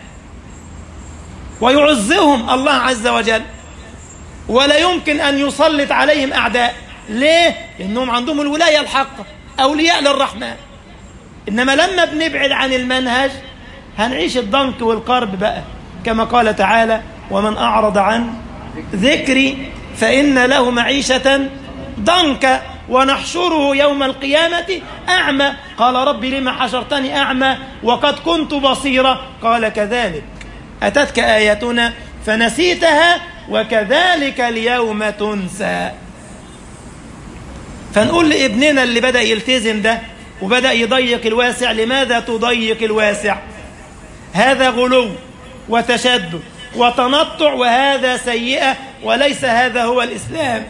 ويعزهم الله عز وجل ولا يمكن ان يسلط عليهم اعداء ليه لانهم عندهم الولايه الحقه اولياء للرحمن انما لما بنبعد عن المنهج هنعيش الضنك والقرب بقى كما قال تعالى ومن اعرض عن ذكري فان له معيشه ضنكا ونحشره يوم القيامة أعمى قال رب لما حشرتني أعمى وقد كنت بصيرا قال كذلك أتتك آياتنا فنسيتها وكذلك اليوم تنسى فنقول لابننا اللي بدأ يلتزم ده وبدأ يضيق الواسع لماذا تضيق الواسع هذا غلو وتشدد وتنطع وهذا سيئة وليس هذا هو الإسلام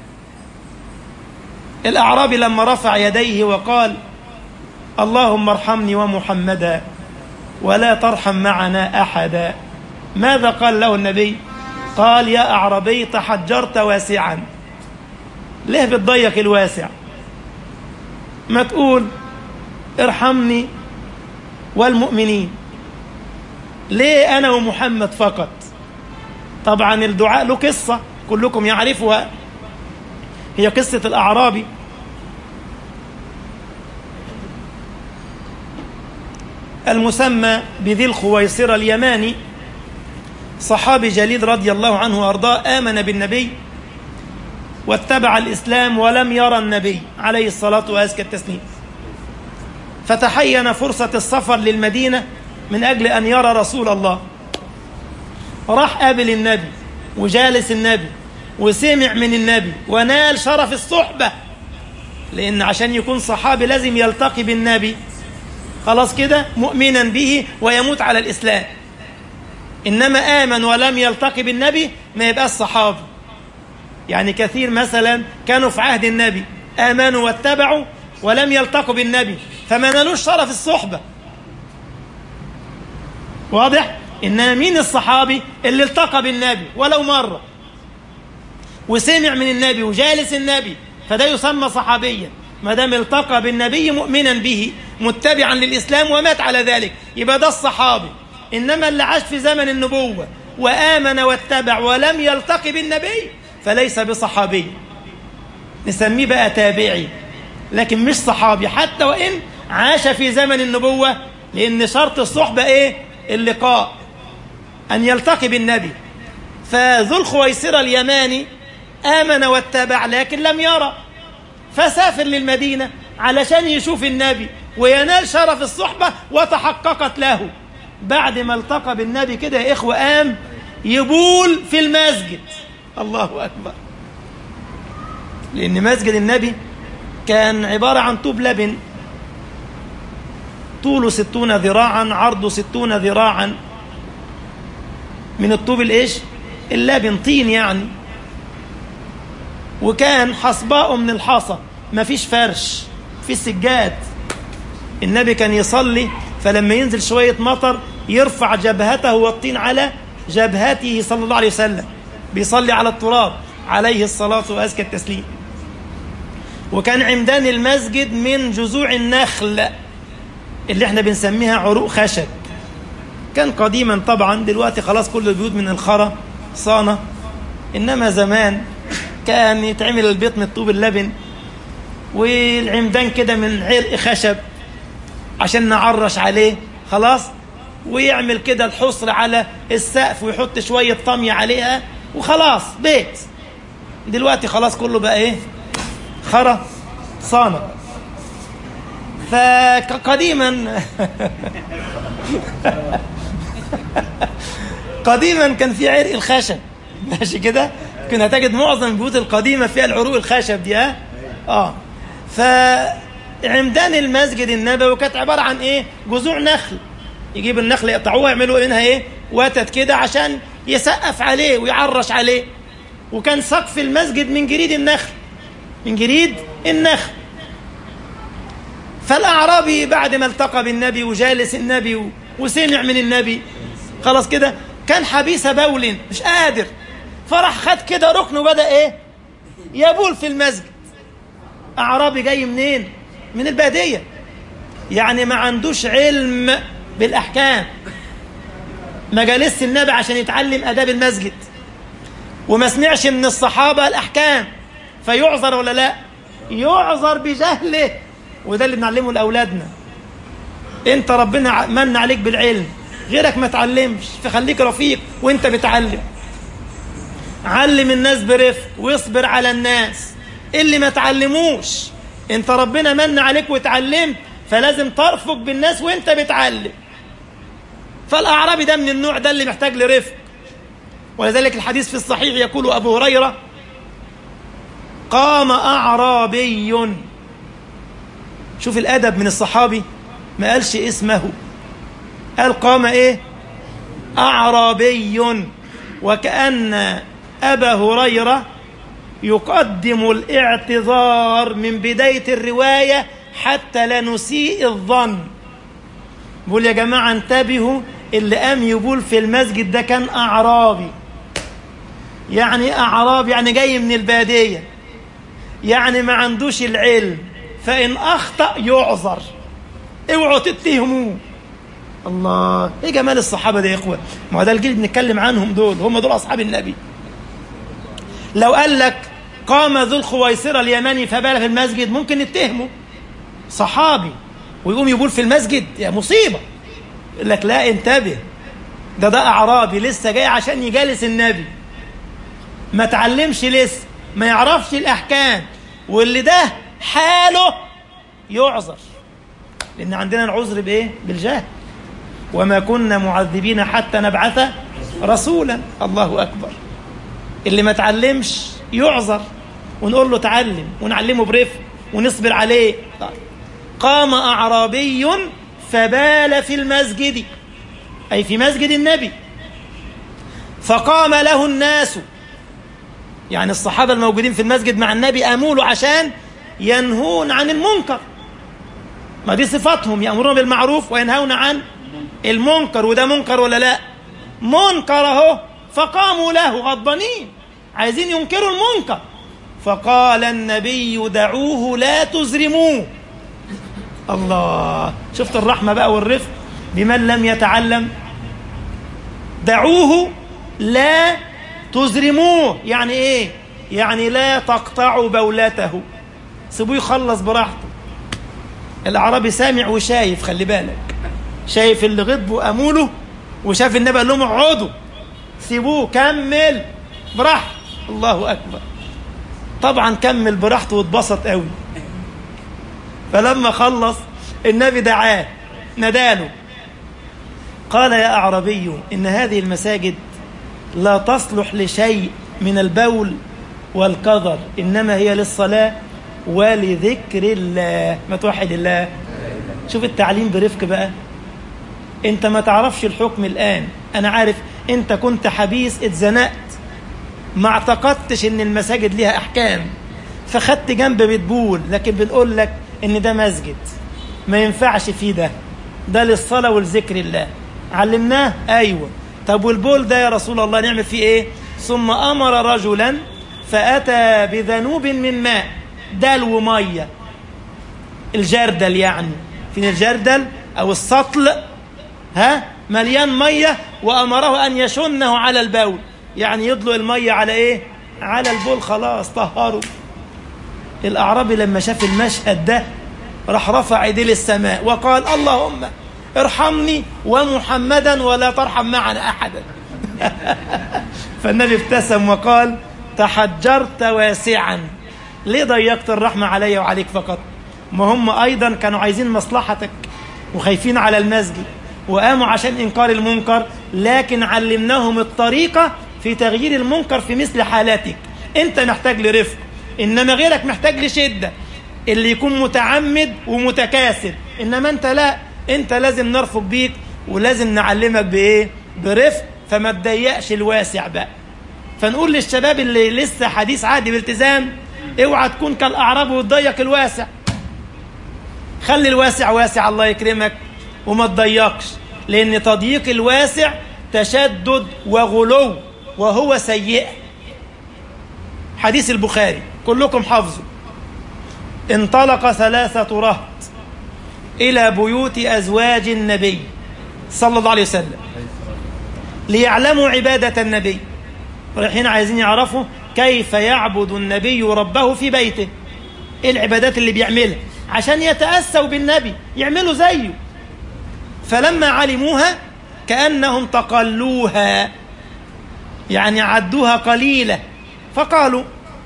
الأعرابي لما رفع يديه وقال اللهم ارحمني ومحمدا ولا ترحم معنا أحدا ماذا قال له النبي قال يا أعربي تحجرت واسعا ليه بتضيق الواسع ما تقول ارحمني والمؤمنين ليه أنا ومحمد فقط طبعا الدعاء له قصة كلكم يعرفها هي قصة الأعرابي المسمى بذي الخويصرة اليماني صحابي جليل رضي الله عنه وأرضاه آمن بالنبي واتبع الإسلام ولم يرى النبي عليه الصلاة وأزكى التسليم فتحين فرصة السفر للمدينة من أجل أن يرى رسول الله راح قابل النبي وجالس النبي وسمع من النبي ونال شرف الصحبة لأن عشان يكون صحابي لازم يلتقي بالنبي خلاص كده مؤمنا به ويموت على الإسلام إنما آمن ولم يلتقي بالنبي ما يبقاش صحابي يعني كثير مثلا كانوا في عهد النبي آمنوا واتبعوا ولم يلتقوا بالنبي فما نالوش شرف الصحبة واضح؟ إنما مين الصحابي اللي التقى بالنبي ولو مرة وسمع من النبي وجالس النبي فده يسمى صحابيا ما دام التقى بالنبي مؤمنا به متبعا للإسلام ومات على ذلك يبقى ده الصحابي إنما اللي عاش في زمن النبوة وآمن واتبع ولم يلتقي بالنبي فليس بصحابي نسميه بقى تابعي لكن مش صحابي حتى وإن عاش في زمن النبوة لأن شرط الصحبة إيه اللقاء أن يلتقي بالنبي فذو الخويصرة اليماني آمن واتبع لكن لم يرى فسافر للمدينة علشان يشوف النبي وينال شرف الصحبة وتحققت له بعد ما التقى بالنبي كده يا إخوة قام يبول في المسجد الله أكبر لأن مسجد النبي كان عبارة عن طوب لبن طوله ستون ذراعا عرضه ستون ذراعا من الطوب الإيش اللبن طين يعني وكان حصباء من الحصى ما فيش فرش في سجاد النبي كان يصلي فلما ينزل شوية مطر يرفع جبهته والطين على جبهته صلى الله عليه وسلم بيصلي على التراب عليه الصلاة وأزكى التسليم وكان عمدان المسجد من جذوع النخل اللي احنا بنسميها عروق خشب كان قديما طبعا دلوقتي خلاص كل البيوت من الخرى صانة إنما زمان كان يتعمل البيت من طوب اللبن والعمدان كده من عرق خشب عشان نعرش عليه خلاص ويعمل كده الحصر على السقف ويحط شوية طمي عليها وخلاص بيت دلوقتي خلاص كله بقى ايه خرى صانة فقديما قديما كان في عرق الخشب ماشي كده كنا تجد معظم البيوت القديمة فيها العروق الخشب دي اه اه فعمدان المسجد النبوي كانت عبارة عن ايه جذوع نخل يجيب النخل يقطعوها يعملوا منها ايه وتد كده عشان يسقف عليه ويعرش عليه وكان سقف المسجد من جريد النخل من جريد النخل فالأعرابي بعد ما التقى بالنبي وجالس النبي وسمع من النبي خلاص كده كان حبيس بول مش قادر فراح خد كده ركن وبدأ ايه يبول في المسجد أعرابي جاي منين من البادية يعني ما عندوش علم بالأحكام ما جالس النبي عشان يتعلم أداب المسجد وما سمعش من الصحابة الأحكام فيعذر ولا لا يعذر بجهله وده اللي بنعلمه لأولادنا انت ربنا من عليك بالعلم غيرك ما تعلمش فخليك رفيق وانت بتعلم علم الناس برفق واصبر على الناس اللي ما تعلموش انت ربنا من عليك وتعلمت فلازم ترفق بالناس وانت بتعلم فالأعرابي ده من النوع ده اللي محتاج لرفق ولذلك الحديث في الصحيح يقول أبو هريرة قام أعرابي شوف الأدب من الصحابي ما قالش اسمه قال قام إيه أعرابي وكأن أبا هريرة يقدم الاعتذار من بداية الرواية حتى لا نسيء الظن بقول يا جماعة انتبهوا اللي قام يبول في المسجد ده كان أعرابي يعني أعرابي يعني جاي من البادية يعني ما عندوش العلم فإن أخطأ يعذر اوعوا تتهموه الله ايه جمال الصحابة ده يا اخوة ما هو ده الجيل بنتكلم عنهم دول هم دول أصحاب النبي لو قال لك قام ذو الخويصرة اليماني فبال في المسجد ممكن نتهمه صحابي ويقوم يقول في المسجد يا مصيبة يقول لك لا انتبه ده ده أعرابي لسه جاي عشان يجالس النبي ما تعلمش لسه ما يعرفش الأحكام واللي ده حاله يعذر لأن عندنا العذر بإيه؟ بالجهل وما كنا معذبين حتى نبعث رسولا الله أكبر اللي ما تعلمش يعذر ونقول له تعلم ونعلمه برفق ونصبر عليه قام أعرابي فبال في المسجد أي في مسجد النبي فقام له الناس يعني الصحابة الموجودين في المسجد مع النبي أمولوا عشان ينهون عن المنكر ما دي صفاتهم يأمرون بالمعروف وينهون عن المنكر وده منكر ولا لا منكر اهو فقاموا له غضبانين عايزين ينكروا المنكر فقال النبي دعوه لا تزرموه الله شفت الرحمة بقى والرفق بمن لم يتعلم دعوه لا تزرموه يعني ايه يعني لا تقطعوا بولته سيبوه يخلص براحته الاعرابي سامع وشايف خلي بالك شايف اللي غضبوا اموله وشاف النبي قال لهم اقعدوا سيبوه كمل براحته الله اكبر طبعا كمل براحته واتبسط قوي فلما خلص النبي دعاه ناداله قال يا اعرابي ان هذه المساجد لا تصلح لشيء من البول والقذر انما هي للصلاه ولذكر الله ما توحد الله شوف التعليم برفق بقى انت ما تعرفش الحكم الان انا عارف انت كنت حبيس اتزنقت ما اعتقدتش ان المساجد ليها احكام فخدت جنب بتبول لكن بنقول لك ان ده مسجد ما ينفعش فيه ده ده للصلاة ولذكر الله علمناه ايوه طب والبول ده يا رسول الله نعمل فيه ايه ثم امر رجلا فاتى بذنوب من ماء دلو ميه الجردل يعني فين الجردل او السطل ها مليان ميه وامره ان يشنه على البول يعني يضلق الميه على ايه على البول خلاص طهروا الاعرابي لما شاف المشهد ده راح رفع ايديه للسماء وقال اللهم ارحمني ومحمدا ولا ترحم معنا احدا فالنبي ابتسم وقال تحجرت واسعا ليه ضيقت الرحمه علي وعليك فقط ما هم ايضا كانوا عايزين مصلحتك وخايفين على المسجد وقاموا عشان انكار المنكر لكن علمناهم الطريقه في تغيير المنكر في مثل حالاتك انت محتاج لرفق انما غيرك محتاج لشده اللي يكون متعمد ومتكاسل انما انت لا انت لازم نرفق بيك ولازم نعلمك بايه برفق فما تضيقش الواسع بقى فنقول للشباب اللي لسه حديث عهد بالتزام اوعى تكون كالاعراب وتضيق الواسع خلي الواسع واسع الله يكرمك وما تضيقش لان تضييق الواسع تشدد وغلو وهو سيء حديث البخاري كلكم حافظوا انطلق ثلاثة رهط إلى بيوت أزواج النبي صلى الله عليه وسلم ليعلموا عبادة النبي رايحين عايزين يعرفوا كيف يعبد النبي ربه في بيته ايه العبادات اللي بيعملها عشان يتأسوا بالنبي يعملوا زيه فلما علموها كأنهم تقلوها يعني عدوها قليلة فقالوا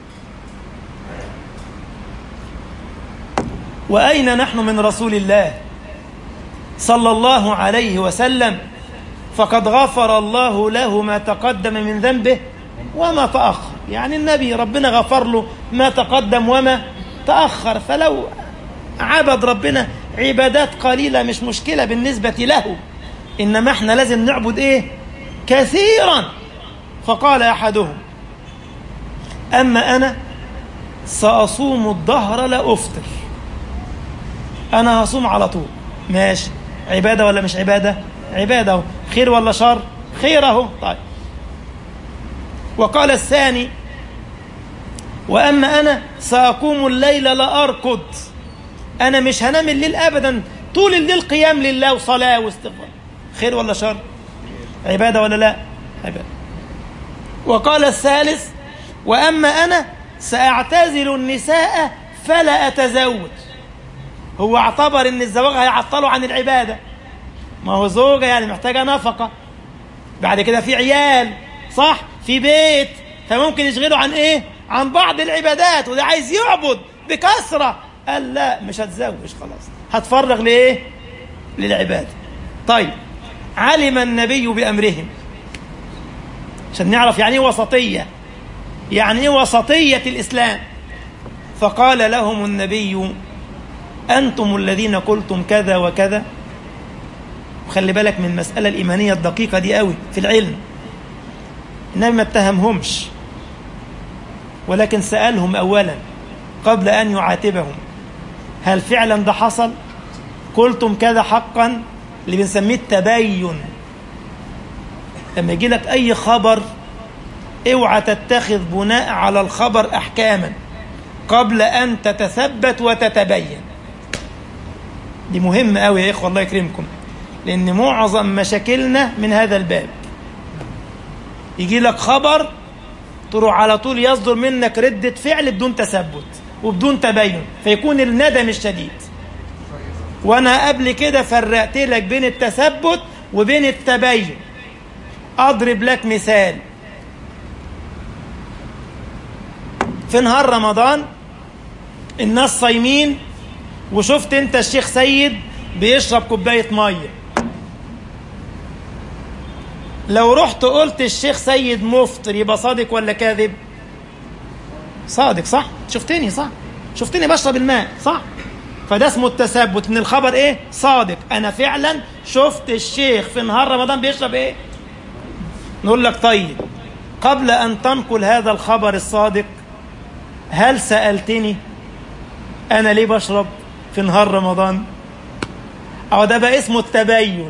وأين نحن من رسول الله صلى الله عليه وسلم فقد غفر الله له ما تقدم من ذنبه وما تأخر يعني النبي ربنا غفر له ما تقدم وما تأخر فلو عبد ربنا عبادات قليلة مش مشكلة بالنسبة له إنما احنا لازم نعبد ايه كثيرا فقال أحدهم أما أنا سأصوم الظهر لا أفطر أنا هصوم على طول ماشي عبادة ولا مش عبادة عبادة أهو. خير ولا شر خير أهو طيب وقال الثاني وأما أنا سأقوم الليل لا أركض أنا مش هنام الليل أبدا طول الليل قيام لله وصلاة واستغفار خير ولا شر عبادة ولا لا عبادة وقال الثالث وأما أنا سأعتزل النساء فلا أتزوج هو اعتبر ان الزواج هيعطله عن العبادة ما هو زوجة يعني محتاجة نفقة بعد كده في عيال صح في بيت فممكن يشغله عن ايه عن بعض العبادات وده عايز يعبد بكثرة قال لا مش هتزوج خلاص هتفرغ لايه للعبادة طيب علم النبي بأمرهم عشان نعرف يعني ايه وسطية يعني ايه وسطية الإسلام فقال لهم النبي أنتم الذين قلتم كذا وكذا وخلي بالك من المسألة الإيمانية الدقيقة دي قوي في العلم النبي ما اتهمهمش ولكن سألهم أولا قبل أن يعاتبهم هل فعلا ده حصل قلتم كذا حقا اللي بنسميه التبين لما يجي لك أي خبر اوعى تتخذ بناء على الخبر أحكاما قبل أن تتثبت وتتبين دي مهمة قوي يا إخوة الله يكرمكم لأن معظم مشاكلنا من هذا الباب يجي لك خبر تروح على طول يصدر منك ردة فعل بدون تثبت وبدون تبين فيكون الندم الشديد وانا قبل كده فرقت لك بين التثبت وبين التبين اضرب لك مثال في نهار رمضان الناس صايمين وشفت انت الشيخ سيد بيشرب كوبايه ميه لو رحت قلت الشيخ سيد مفطر يبقى صادق ولا كاذب صادق صح شفتني صح شفتني بشرب الماء صح فده اسمه التثبت ان الخبر ايه صادق انا فعلا شفت الشيخ في نهار رمضان بيشرب ايه نقول لك طيب قبل ان تنقل هذا الخبر الصادق هل سالتني انا ليه بشرب في نهار رمضان او ده بقى اسمه التبين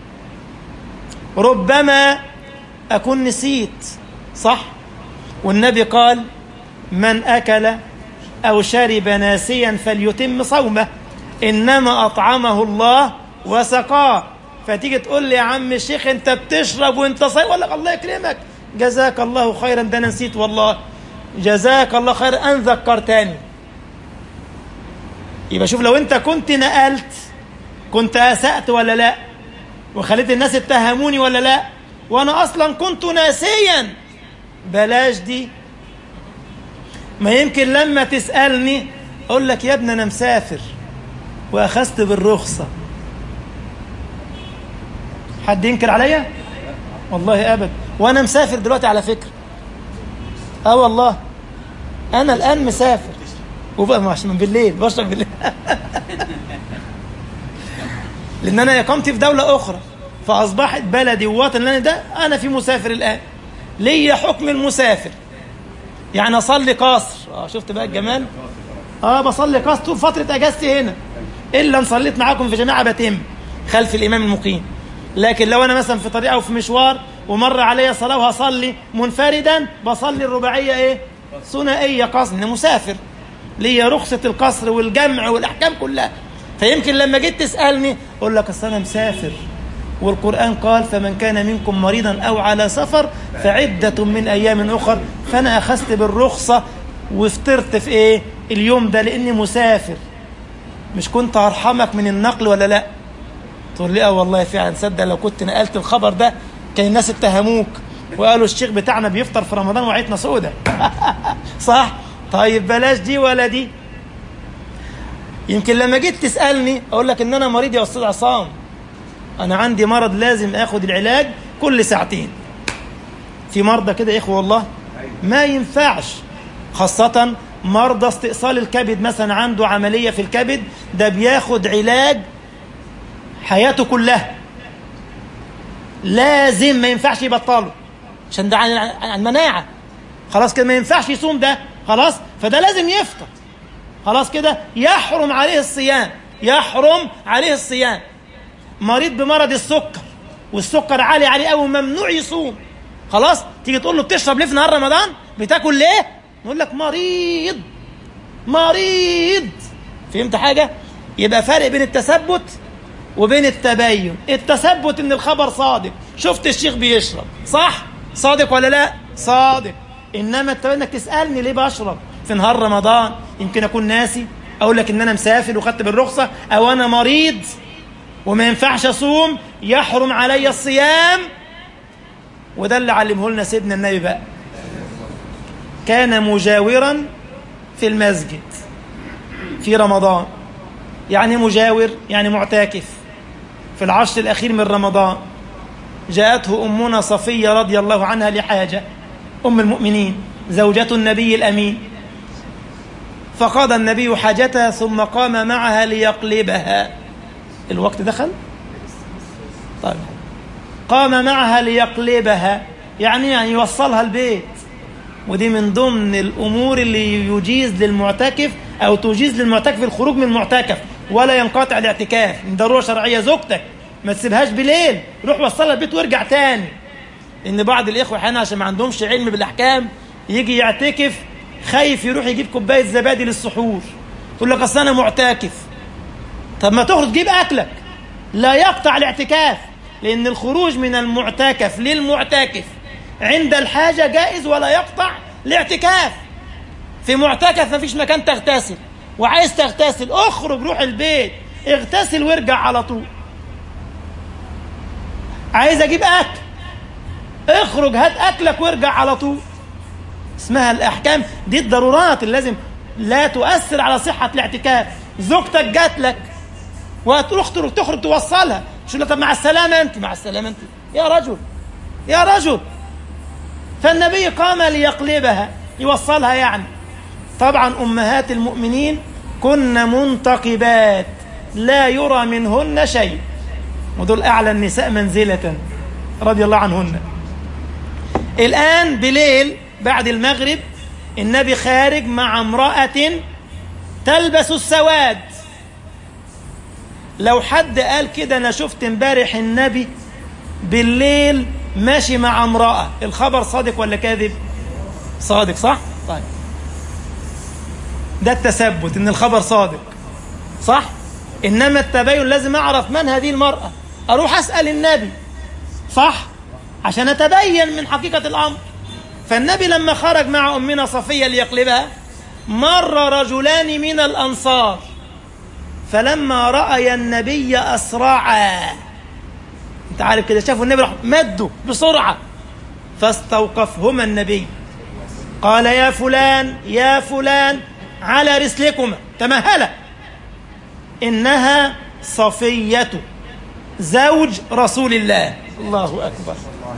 ربما اكون نسيت صح والنبي قال من اكل او شرب ناسيا فليتم صومه انما اطعمه الله وسقاه فتيجي تقول لي يا عم الشيخ انت بتشرب وانت صايم ولا لك الله يكرمك جزاك الله خيرا ده انا نسيت والله جزاك الله خيرا ان ذكرتني يبقى شوف لو انت كنت نقلت كنت اسأت ولا لا وخليت الناس اتهموني ولا لا وانا اصلا كنت ناسيا بلاش دي ما يمكن لما تسألني اقول لك يا ابني انا مسافر واخذت بالرخصة حد ينكر عليا والله ابدا وانا مسافر دلوقتي على فكرة اه والله انا الان مسافر وبقى مش من بالليل بشرب بالليل لان انا اقامتي في دوله اخرى فاصبحت بلدي ووطن اللي ده انا في مسافر الان ليا حكم المسافر يعني اصلي قصر اه شفت بقى الجمال اه بصلي قصر طول فتره اجازتي هنا الا ان صليت معاكم في جماعه بتم خلف الامام المقيم لكن لو انا مثلا في طريق او في مشوار ومر عليا صلاه وهصلي منفردا بصلي الرباعيه ايه ثنائيه قصر انا مسافر ليا رخصه القصر والجمع والاحكام كلها فيمكن لما جيت تسالني اقول لك اصل انا مسافر والقرآن قال فمن كان منكم مريضا أو على سفر فعدة من أيام أخر فأنا أخذت بالرخصة وفطرت في إيه اليوم ده لأني مسافر مش كنت أرحمك من النقل ولا لا تقول لي اه والله فعلا صدق لو كنت نقلت الخبر ده كان الناس اتهموك وقالوا الشيخ بتاعنا بيفطر في رمضان وعيتنا سودة صح طيب بلاش دي ولا دي يمكن لما جيت تسألني أقول لك إن أنا مريض يا أستاذ عصام أنا عندي مرض لازم آخد العلاج كل ساعتين في مرضى كده يا إخوة والله ما ينفعش خاصة مرضى استئصال الكبد مثلا عنده عملية في الكبد ده بياخد علاج حياته كلها لازم ما ينفعش يبطله عشان ده عن عن المناعة خلاص كده ما ينفعش يصوم ده خلاص فده لازم يفطر خلاص كده يحرم عليه الصيام يحرم عليه الصيام مريض بمرض السكر والسكر عالي عليه قوي ممنوع يصوم خلاص تيجي تقول له بتشرب ليه في نهار رمضان بتاكل ليه يقول لك مريض مريض فهمت حاجه يبقى فرق بين التثبت وبين التبين التثبت ان الخبر صادق شفت الشيخ بيشرب صح صادق ولا لا صادق انما التبين انك تسالني ليه بشرب في نهار رمضان يمكن اكون ناسي اقول لك ان انا مسافر وخدت بالرخصه او انا مريض وما ينفعش اصوم يحرم علي الصيام وده اللي علمه لنا سيدنا النبي بقى كان مجاورا في المسجد في رمضان يعني مجاور يعني معتكف في العشر الأخير من رمضان جاءته أمنا صفية رضي الله عنها لحاجة أم المؤمنين زوجة النبي الأمين فقضى النبي حاجتها ثم قام معها ليقلبها الوقت دخل طيب قام معها ليقلبها يعني يعني يوصلها البيت ودي من ضمن الامور اللي يجيز للمعتكف او تجيز للمعتكف الخروج من المعتكف ولا ينقطع الاعتكاف من ضروره شرعيه زوجتك ما تسيبهاش بالليل روح وصلها البيت وارجع تاني ان بعض الاخوه احيانا عشان ما عندهمش علم بالاحكام يجي يعتكف خايف يروح يجيب كوبايه زبادي للسحور يقول لك اصل انا معتكف طب ما تخرج تجيب اكلك لا يقطع الاعتكاف لان الخروج من المعتكف للمعتكف عند الحاجه جائز ولا يقطع الاعتكاف في معتكف مفيش مكان تغتسل وعايز تغتسل اخرج روح البيت اغتسل وارجع على طول عايز اجيب اكل اخرج هات اكلك وارجع على طول اسمها الاحكام دي الضرورات اللي لازم لا تؤثر على صحه الاعتكاف زوجتك جات لك وهتروح تخرج تخرج توصلها شو طب مع السلامه انت مع السلامه انت يا رجل يا رجل فالنبي قام ليقلبها يوصلها يعني طبعا امهات المؤمنين كن منتقبات لا يرى منهن شيء ودول اعلى النساء منزله رضي الله عنهن الان بليل بعد المغرب النبي خارج مع امراه تلبس السواد لو حد قال كده انا شفت امبارح النبي بالليل ماشي مع امراه الخبر صادق ولا كاذب صادق صح طيب ده التثبت ان الخبر صادق صح انما التبين لازم اعرف من هذه المراه اروح اسال النبي صح عشان اتبين من حقيقه الامر فالنبي لما خرج مع امنا صفيه ليقلبها مر رجلان من الانصار فلما راي النبي اسرعا انت عارف كده شافوا النبي راح مدوا بسرعه فاستوقفهما النبي قال يا فلان يا فلان على رسلكما تمهلا انها صفيه زوج رسول الله الله اكبر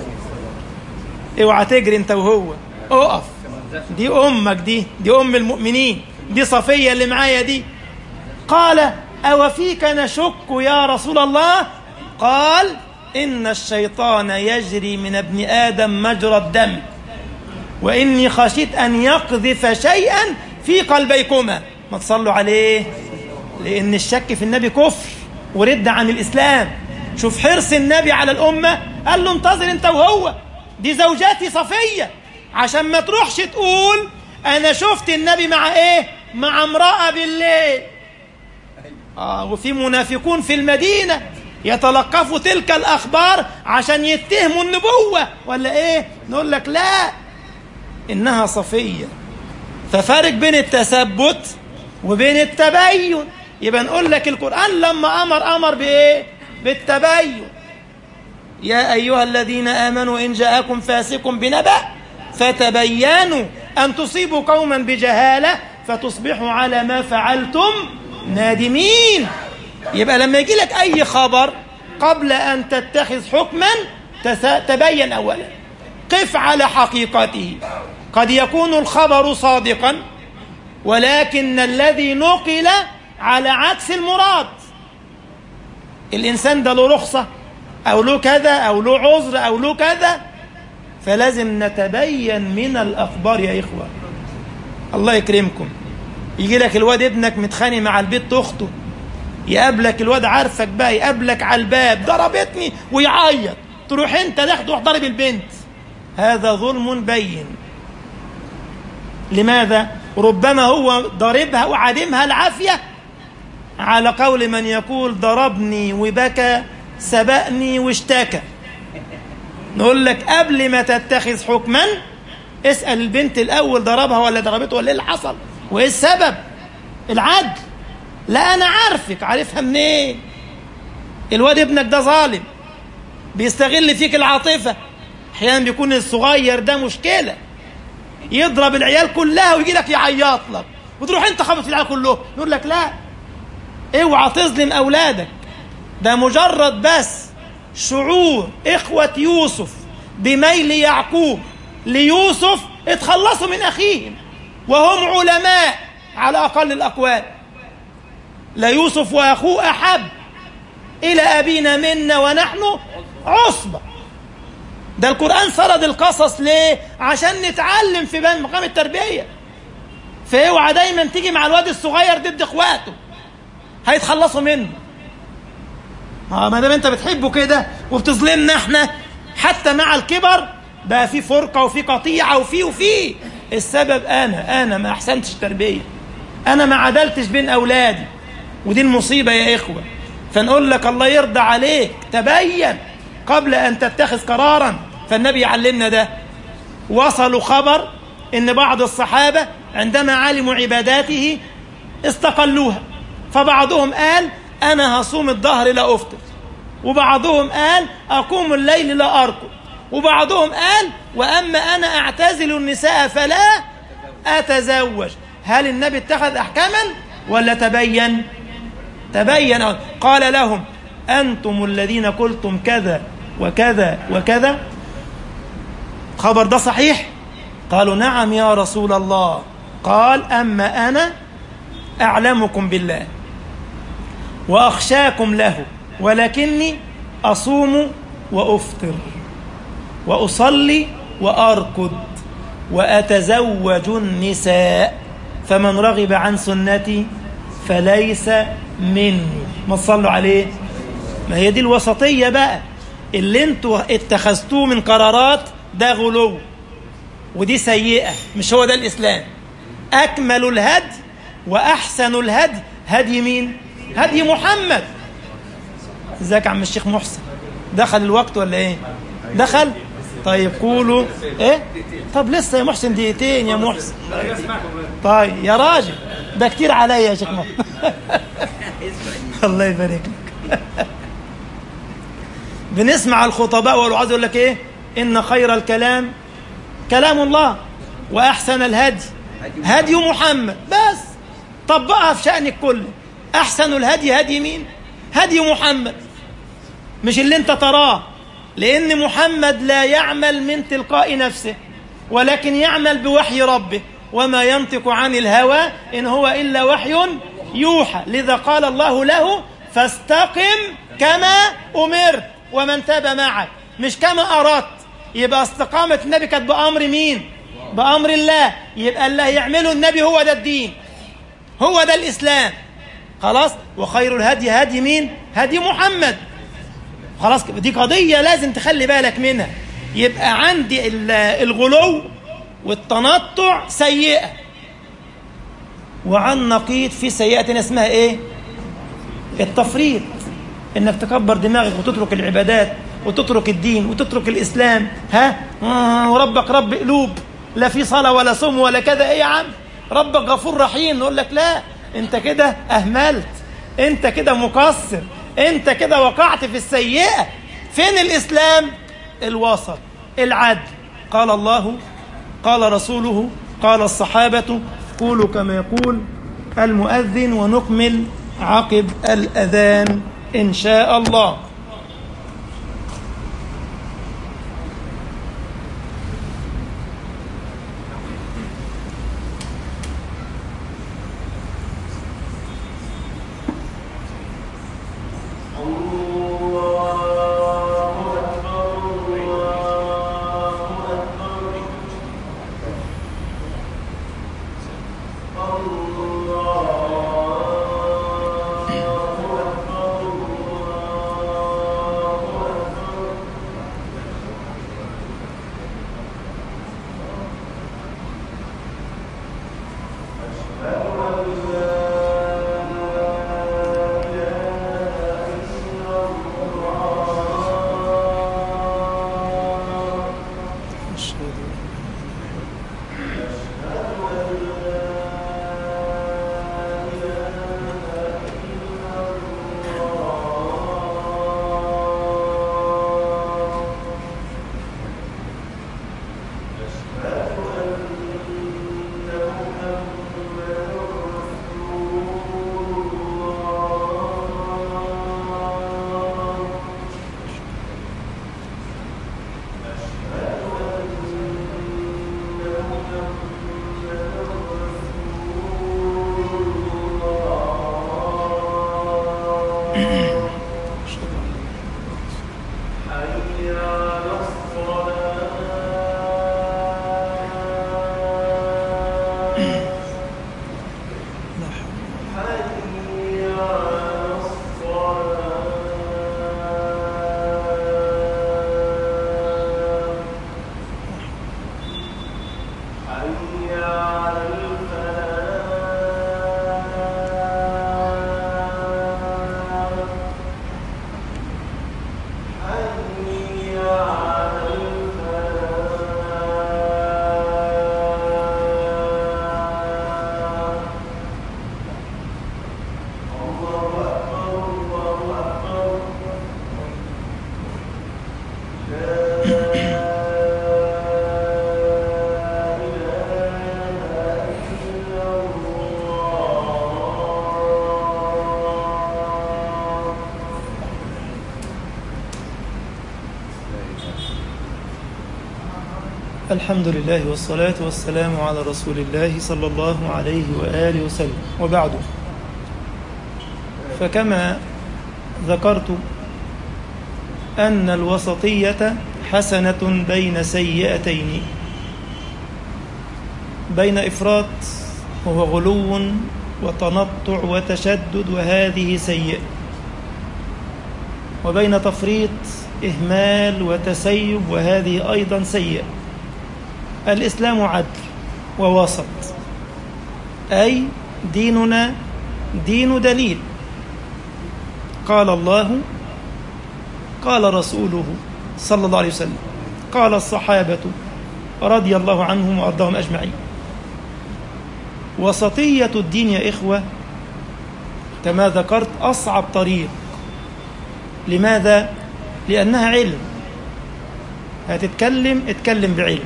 اوعى تجري انت وهو اقف دي امك دي دي ام المؤمنين دي صفيه اللي معايا دي قال او فيك نشك يا رسول الله قال ان الشيطان يجري من ابن ادم مجرى الدم واني خشيت ان يقذف شيئا في قلبيكما ما تصلوا عليه لان الشك في النبي كفر ورد عن الاسلام شوف حرص النبي على الامه قال له انتظر انت وهو دي زوجاتي صفيه عشان ما تروحش تقول انا شفت النبي مع ايه مع امراه بالليل آه وفي منافقون في المدينه يتلقفوا تلك الاخبار عشان يتهموا النبوه ولا ايه نقول لك لا انها صفيه ففرق بين التثبت وبين التبين يبقى نقول لك القرآن لما أمر أمر بإيه؟ بالتبين يا أيها الذين آمنوا إن جاءكم فاسق بنبأ فتبينوا أن تصيبوا قوما بجهالة فتصبحوا على ما فعلتم نادمين يبقى لما يجي لك أي خبر قبل أن تتخذ حكما تبين أولا قف على حقيقته قد يكون الخبر صادقا ولكن الذي نقل على عكس المراد الإنسان ده له رخصة أو له كذا أو له عذر أو له كذا فلازم نتبين من الأخبار يا إخوة الله يكرمكم يجي لك الواد ابنك متخانق مع البيت أخته يقابلك الواد عارفك بقى يقابلك على الباب ضربتني ويعيط تروح انت داخل تروح ضارب البنت هذا ظلم بين لماذا ربما هو ضاربها وعادمها العافية على قول من يقول ضربني وبكى سبقني واشتكى نقول لك قبل ما تتخذ حكما اسأل البنت الأول ضربها ولا ضربته ولا ايه اللي حصل وايه السبب العدل لا أنا عارفك عارفها منين الواد ابنك ده ظالم بيستغل فيك العاطفة أحيانا بيكون الصغير ده مشكلة يضرب العيال كلها ويجي لك يعيط لك وتروح انت خبط في العيال كلهم يقول لك لا اوعى تظلم اولادك ده مجرد بس شعور اخوة يوسف بميل يعقوب ليوسف اتخلصوا من اخيهم وهم علماء على اقل الاقوال لا يوسف واخوه احب الى ابينا منا ونحن عصبه ده القرآن سرد القصص ليه؟ عشان نتعلم في بان مقام التربية. فاوعى دايما تيجي مع الواد الصغير ضد اخواته. هيتخلصوا منه. اه ما دام انت بتحبه كده وبتظلمنا احنا حتى مع الكبر بقى في فرقة وفي قطيعة وفي وفي السبب انا انا ما احسنتش تربية. انا ما عدلتش بين اولادي. ودي المصيبة يا اخوة. فنقول لك الله يرضى عليك تبين قبل أن تتخذ قرارا فالنبي يعلمنا ده وصلوا خبر إن بعض الصحابة عندما علموا عباداته استقلوها فبعضهم قال أنا هصوم الظهر لا أفطر وبعضهم قال أقوم الليل لا أرقد وبعضهم قال وأما أنا أعتزل النساء فلا أتزوج هل النبي اتخذ أحكاما ولا تبين تبين قال لهم أنتم الذين قلتم كذا وكذا وكذا خبر ده صحيح قالوا نعم يا رسول الله قال أما أنا أعلمكم بالله وأخشاكم له ولكني أصوم وأفطر وأصلي وأركض وأتزوج النساء فمن رغب عن سنتي فليس مني ما تصلوا عليه ما هي دي الوسطية بقى اللي انتوا اتخذتوه من قرارات ده غلو ودي سيئة مش هو ده الإسلام أكمل الهدي وأحسن الهدي هدي مين هدي محمد ازيك يا عم الشيخ محسن دخل الوقت ولا ايه دخل طيب قولوا ايه طب لسه يا محسن دقيقتين يا محسن طيب يا راجل ده كتير عليا يا شيخ محسن الله يبارك لك بنسمع الخطباء والوعاظ يقول لك ايه ان خير الكلام كلام الله واحسن الهدي هدي محمد بس طبقها في شأنك كله احسن الهدي هدي مين هدي محمد مش اللي انت تراه لان محمد لا يعمل من تلقاء نفسه ولكن يعمل بوحي ربه وما ينطق عن الهوى ان هو الا وحي يوحى لذا قال الله له فاستقم كما امرت ومن تاب معك مش كما اردت يبقى استقامه النبي كانت بامر مين بامر الله يبقى اللي هيعمله النبي هو ده الدين هو ده الاسلام خلاص وخير الهدي هدي مين هدي محمد خلاص دي قضية لازم تخلي بالك منها يبقى عندي الغلو والتنطع سيئة وعن نقيض في سيئة اسمها ايه التفريط انك تكبر دماغك وتترك العبادات وتترك الدين وتترك الاسلام ها آه وربك رب قلوب لا في صلاة ولا صوم ولا كذا ايه يا عم ربك غفور رحيم نقول لك لا انت كده اهملت انت كده مقصر انت كده وقعت في السيئة فين الإسلام الوسط العدل قال الله قال رسوله قال الصحابة قولوا كما يقول المؤذن ونكمل عقب الأذان إن شاء الله الحمد لله والصلاة والسلام على رسول الله صلى الله عليه وآله وسلم وبعد فكما ذكرت أن الوسطية حسنة بين سيئتين بين إفراط وهو غلو وتنطع وتشدد وهذه سيئة وبين تفريط إهمال وتسيب وهذه أيضا سيئة الإسلام عدل ووسط أي ديننا دين دليل قال الله قال رسوله صلى الله عليه وسلم قال الصحابة رضي الله عنهم وأرضاهم أجمعين وسطية الدين يا إخوة كما ذكرت أصعب طريق لماذا؟ لأنها علم هتتكلم اتكلم بعلم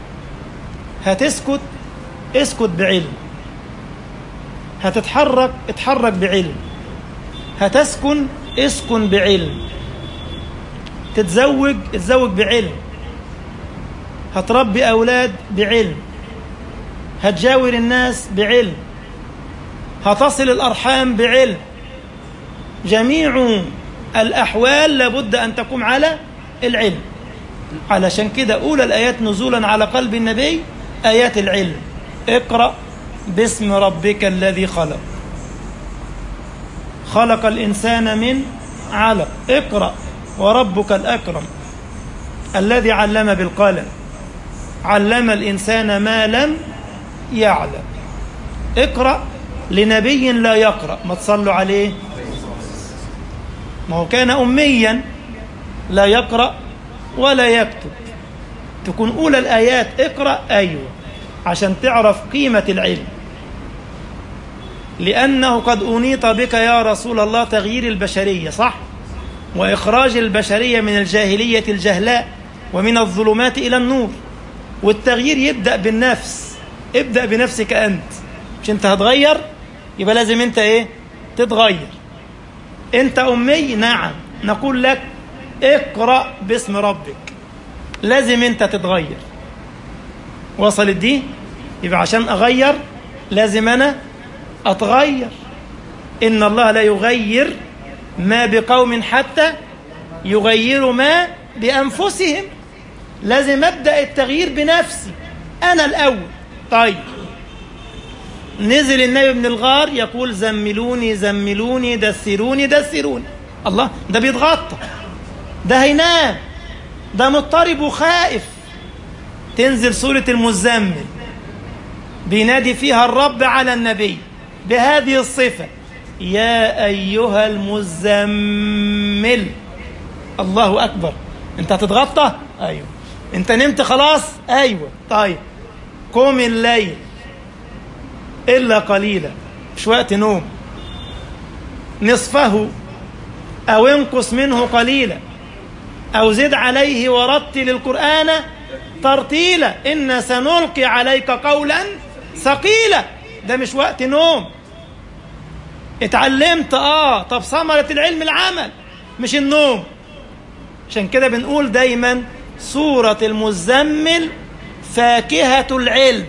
هتسكت اسكت بعلم هتتحرك اتحرك بعلم هتسكن اسكن بعلم تتزوج اتزوج بعلم هتربي أولاد بعلم هتجاور الناس بعلم هتصل الأرحام بعلم جميع الأحوال لابد أن تقوم على العلم علشان كده أولى الآيات نزولا على قلب النبي آيات العلم اقرأ باسم ربك الذي خلق خلق الإنسان من علق اقرأ وربك الأكرم الذي علم بالقلم علم الإنسان ما لم يعلم اقرأ لنبي لا يقرأ ما تصلوا عليه ما هو كان أميا لا يقرأ ولا يكتب تكون أولى الآيات اقرأ أيوة عشان تعرف قيمة العلم لأنه قد أنيط بك يا رسول الله تغيير البشرية صح وإخراج البشرية من الجاهلية الجهلاء ومن الظلمات إلى النور والتغيير يبدأ بالنفس ابدأ بنفسك أنت مش أنت هتغير يبقى لازم أنت إيه تتغير أنت أمي نعم نقول لك اقرأ باسم ربك لازم أنت تتغير وصلت دي يبقى عشان أغير لازم أنا أتغير إن الله لا يغير ما بقوم حتى يغيروا ما بأنفسهم لازم أبدأ التغيير بنفسي أنا الأول طيب نزل النبي من الغار يقول زملوني زملوني دثروني دثروني الله ده بيتغطى ده هينام ده مضطرب وخائف تنزل سورة المزمل بينادي فيها الرب على النبي بهذه الصفة يا أيها المزمل الله أكبر أنت هتتغطى أيوه أنت نمت خلاص أيوه طيب قم الليل إلا قليلا مش وقت نوم نصفه أو انقص منه قليلا أو زد عليه ورتل القرآن ترتيلا إن سنلقي عليك قولا ثقيلا ده مش وقت نوم اتعلمت اه طب ثمرة العلم العمل مش النوم عشان كده بنقول دايما سورة المزمل فاكهة العلم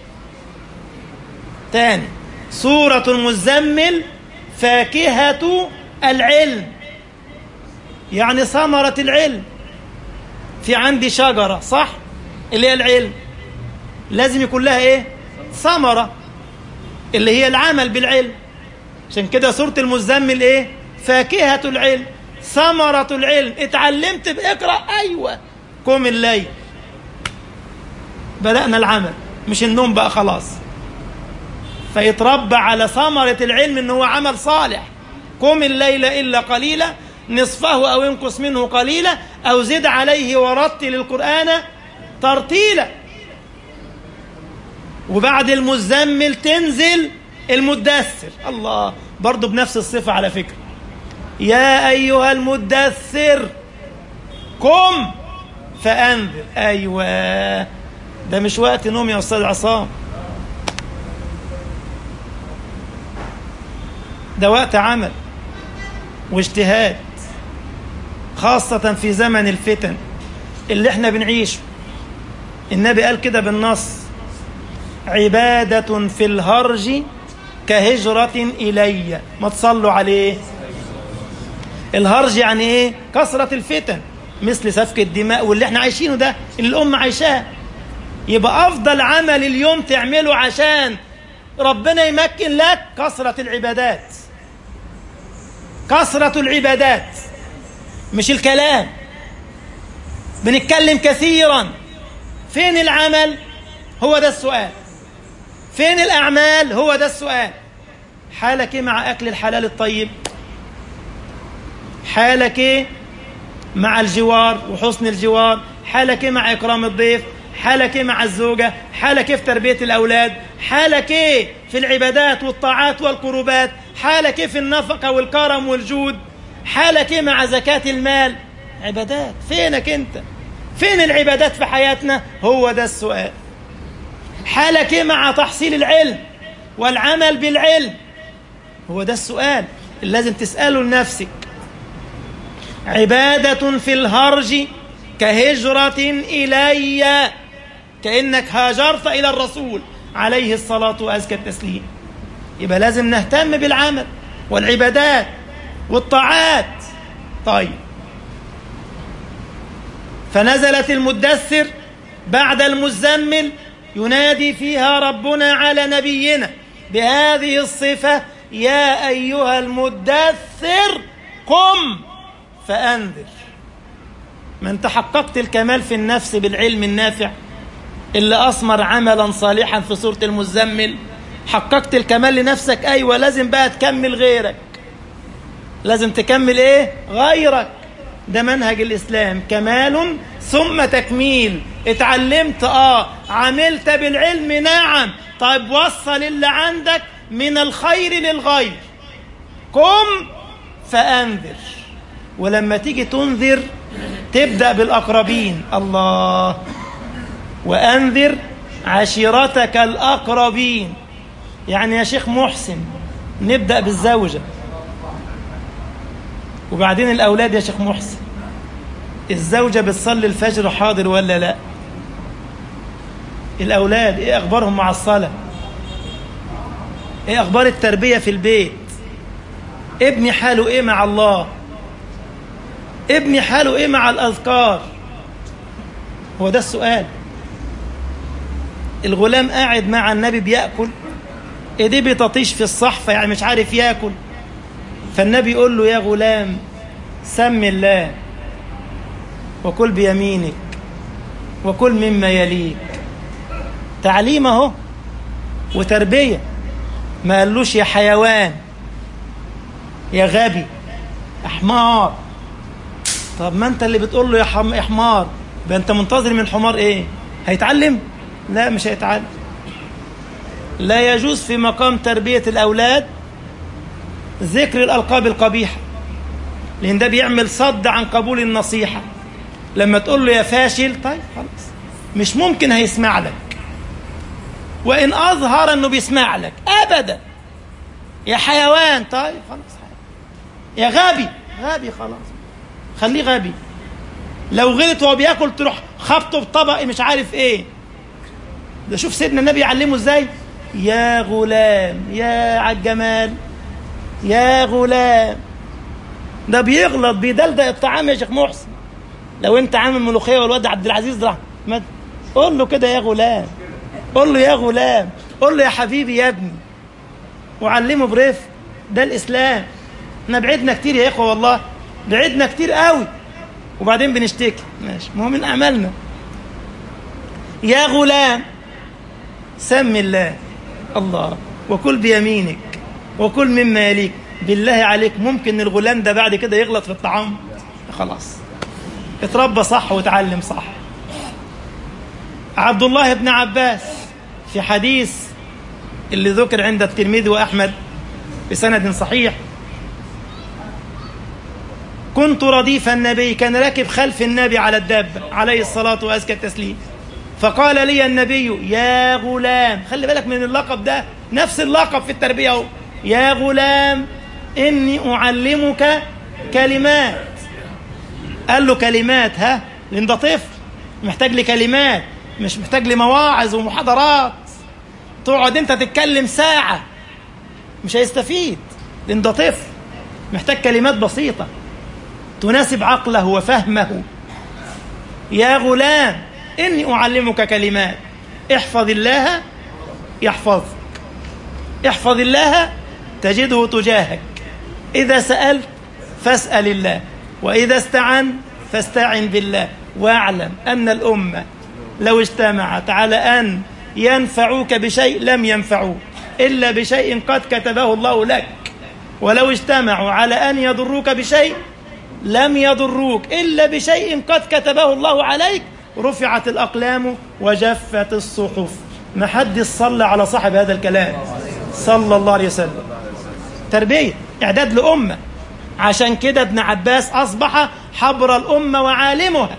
تاني سورة المزمل فاكهة العلم يعني ثمرة العلم في عندي شجرة صح اللي هي العلم لازم يكون لها ايه ثمرة اللي هي العمل بالعلم عشان كده سورة المزمل ايه فاكهة العلم ثمرة العلم اتعلمت باقرأ ايوه قم الليل بدأنا العمل مش النوم بقى خلاص فيتربى على ثمرة العلم ان هو عمل صالح قم الليل إلا قليلا نصفه أو انقص منه قليلا أو زد عليه ورتل القرآن ترتيلا وبعد المزمل تنزل المدثر الله برضه بنفس الصفة على فكرة يا أيها المدثر قم فأنذر أيوة ده مش وقت نوم يا أستاذ عصام ده وقت عمل واجتهاد خاصة في زمن الفتن اللي احنا بنعيشه النبي قال كده بالنص عبادة في الهرج كهجرة إلي ما تصلوا عليه الهرج يعني ايه كثرة الفتن مثل سفك الدماء واللي احنا عايشينه ده اللي الأمة عايشاه يبقى أفضل عمل اليوم تعمله عشان ربنا يمكن لك كثرة العبادات كثرة العبادات مش الكلام بنتكلم كثيرا فين العمل هو ده السؤال فين الأعمال هو ده السؤال حالك ايه مع أكل الحلال الطيب حالك ايه مع الجوار وحسن الجوار حالك ايه مع إكرام الضيف حالك ايه مع الزوجة حالك ايه في تربية الأولاد حالك ايه في العبادات والطاعات والقربات حالك ايه في النفقة والكرم والجود حالك ايه مع زكاة المال عبادات فينك انت فين العبادات في حياتنا هو ده السؤال حالك ايه مع تحصيل العلم والعمل بالعلم هو ده السؤال اللي لازم تسأله لنفسك عبادة في الهرج كهجرة إلي كأنك هاجرت إلى الرسول عليه الصلاة وأزكى التسليم يبقى لازم نهتم بالعمل والعبادات والطاعات طيب فنزلت المدثر بعد المزمل ينادي فيها ربنا على نبينا بهذه الصفة يا أيها المدثر قم فأنذر ما انت حققت الكمال في النفس بالعلم النافع اللي أثمر عملا صالحا في سورة المزمل حققت الكمال لنفسك أيوة لازم بقى تكمل غيرك لازم تكمل إيه غيرك ده منهج الإسلام كمال ثم تكميل اتعلمت آه عملت بالعلم نعم طيب وصل اللي عندك من الخير للغير قم فأنذر ولما تيجي تنذر تبدأ بالأقربين الله وأنذر عشيرتك الأقربين يعني يا شيخ محسن نبدأ بالزوجة وبعدين الأولاد يا شيخ محسن الزوجة بتصلي الفجر حاضر ولا لا الأولاد إيه أخبارهم مع الصلاة إيه أخبار التربية في البيت ابني حاله إيه مع الله ابني حاله إيه مع الأذكار هو ده السؤال الغلام قاعد مع النبي بيأكل ايديه بتطيش في الصحفة يعني مش عارف ياكل فالنبي يقول له يا غلام سم الله وكل بيمينك وكل مما يليك تعليم اهو وتربية ما قالوش يا حيوان يا غبي حمار طب ما انت اللي بتقول له يا حم... يا حمار ده انت منتظر من الحمار ايه هيتعلم لا مش هيتعلم لا يجوز في مقام تربية الأولاد ذكر الألقاب القبيحة لأن ده بيعمل صد عن قبول النصيحة لما تقول له يا فاشل طيب خلاص مش ممكن هيسمع لك وإن أظهر أنه بيسمع لك أبدا يا حيوان طيب خلاص يا غبي غبي خلاص خليه غبي لو غلط وهو بياكل تروح خبطه بطبق مش عارف ايه ده شوف سيدنا النبي يعلمه ازاي يا غلام يا عالجمال يا غلام ده بيغلط بيدلدق الطعام يا شيخ محسن لو انت عامل ملوخيه والواد عبد العزيز ده احمد قول له كده يا غلام قول له يا غلام قول له يا حبيبي يا ابني وعلمه برفق ده الاسلام احنا بعدنا كتير يا اخوه والله بعدنا كتير قوي وبعدين بنشتكي ماشي ما هو من اعمالنا يا غلام سم الله الله وكل بيمينك وكل مما يليك بالله عليك ممكن الغلام ده بعد كده يغلط في الطعام خلاص اتربى صح وتعلم صح عبد الله بن عباس في حديث اللي ذكر عند الترمذي وأحمد بسند صحيح كنت رديف النبي كان راكب خلف النبي على الدابة عليه الصلاة وأزكى التسليم فقال لي النبي يا غلام خلي بالك من اللقب ده نفس اللقب في التربية اهو يا غلام إني أعلمك كلمات قال له كلمات ها لأن ده طفل محتاج لكلمات مش محتاج لمواعظ ومحاضرات تقعد انت تتكلم ساعة مش هيستفيد لأن ده طفل محتاج كلمات بسيطة تناسب عقله وفهمه يا غلام إني أعلمك كلمات احفظ الله يحفظك احفظ الله تجده تجاهك إذا سألت فاسأل الله وإذا استعن فاستعن بالله واعلم أن الأمة لو اجتمعت على أن ينفعوك بشيء لم ينفعوك إلا بشيء قد كتبه الله لك ولو اجتمعوا على أن يضروك بشيء لم يضروك إلا بشيء قد كتبه الله عليك رفعت الأقلام وجفت الصحف ما حد صلى على صاحب هذا الكلام صلى الله عليه وسلم تربية إعداد لأمة عشان كده ابن عباس أصبح حبر الأمة وعالمها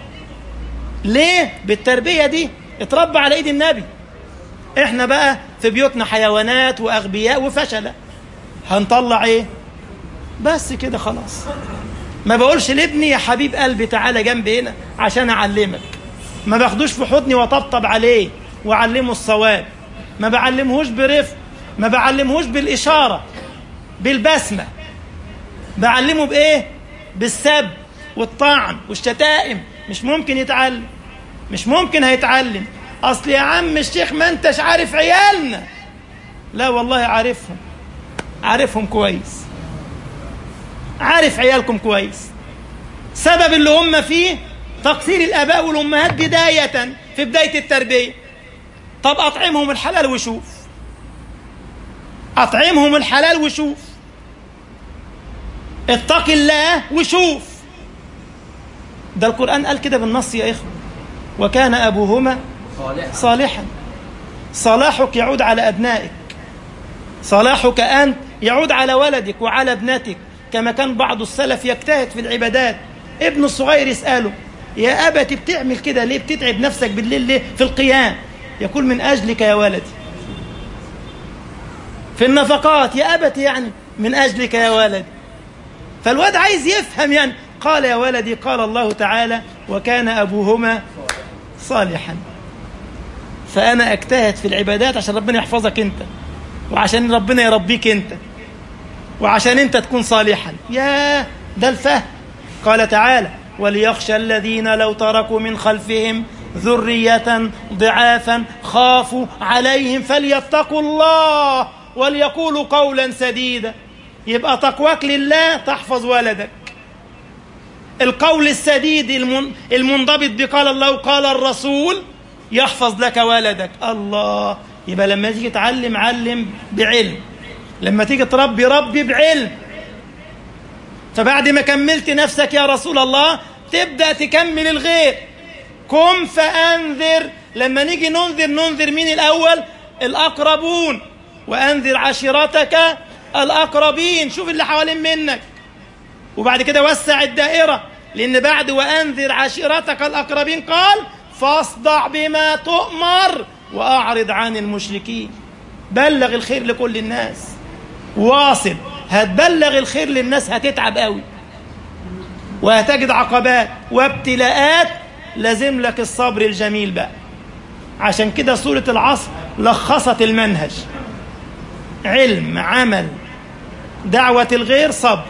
ليه بالتربية دي اتربى على ايد النبي احنا بقى في بيوتنا حيوانات واغبياء وفشلة هنطلع ايه بس كده خلاص ما بقولش لابني يا حبيب قلبي تعالى جنبي هنا عشان اعلمك ما باخدوش في حضني وطبطب عليه واعلمه الصواب ما بعلمهوش برفق ما بعلمهوش بالاشاره بالبسمه بعلمه بايه بالسب والطعن والشتائم مش ممكن يتعلم مش ممكن هيتعلم اصل يا عم الشيخ ما انتش عارف عيالنا لا والله عارفهم عارفهم كويس عارف عيالكم كويس سبب اللي هم فيه تقصير الاباء والامهات بدايه في بدايه التربيه طب اطعمهم الحلال وشوف اطعمهم الحلال وشوف اتق الله وشوف ده القرآن قال كده بالنص يا إخوة وكان أبوهما صالح صالحا صلاحك يعود على أبنائك صلاحك أنت يعود على ولدك وعلى ابنتك كما كان بعض السلف يجتهد في العبادات ابن الصغير يسأله يا أبت بتعمل كده ليه بتتعب نفسك بالليل ليه في القيام يقول من أجلك يا ولدي في النفقات يا أبت يعني من أجلك يا ولدي فالواد عايز يفهم يعني قال يا ولدي قال الله تعالى وكان أبوهما صالحا فأنا أجتهد في العبادات عشان ربنا يحفظك أنت وعشان ربنا يربيك أنت وعشان أنت تكون صالحا يا ده الفهم قال تعالى وليخشى الذين لو تركوا من خلفهم ذرية ضعافا خافوا عليهم فليتقوا الله وليقولوا قولا سديدا يبقى تقواك لله تحفظ ولدك القول السديد المن... المنضبط بقال الله وقال الرسول يحفظ لك ولدك الله يبقى لما تيجي تعلم علم بعلم لما تيجي تربي ربي بعلم فبعد ما كملت نفسك يا رسول الله تبدأ تكمل الغير قم فأنذر لما نيجي ننذر ننذر مين الأول الأقربون وأنذر عشيرتك الأقربين شوف اللي حوالين منك وبعد كده وسع الدائرة لأن بعد وأنذر عشيرتك الأقربين قال فاصدع بما تؤمر وأعرض عن المشركين بلغ الخير لكل الناس واصل هتبلغ الخير للناس هتتعب قوي وهتجد عقبات وابتلاءات لازم لك الصبر الجميل بقى عشان كده سورة العصر لخصت المنهج علم عمل دعوة الغير صبر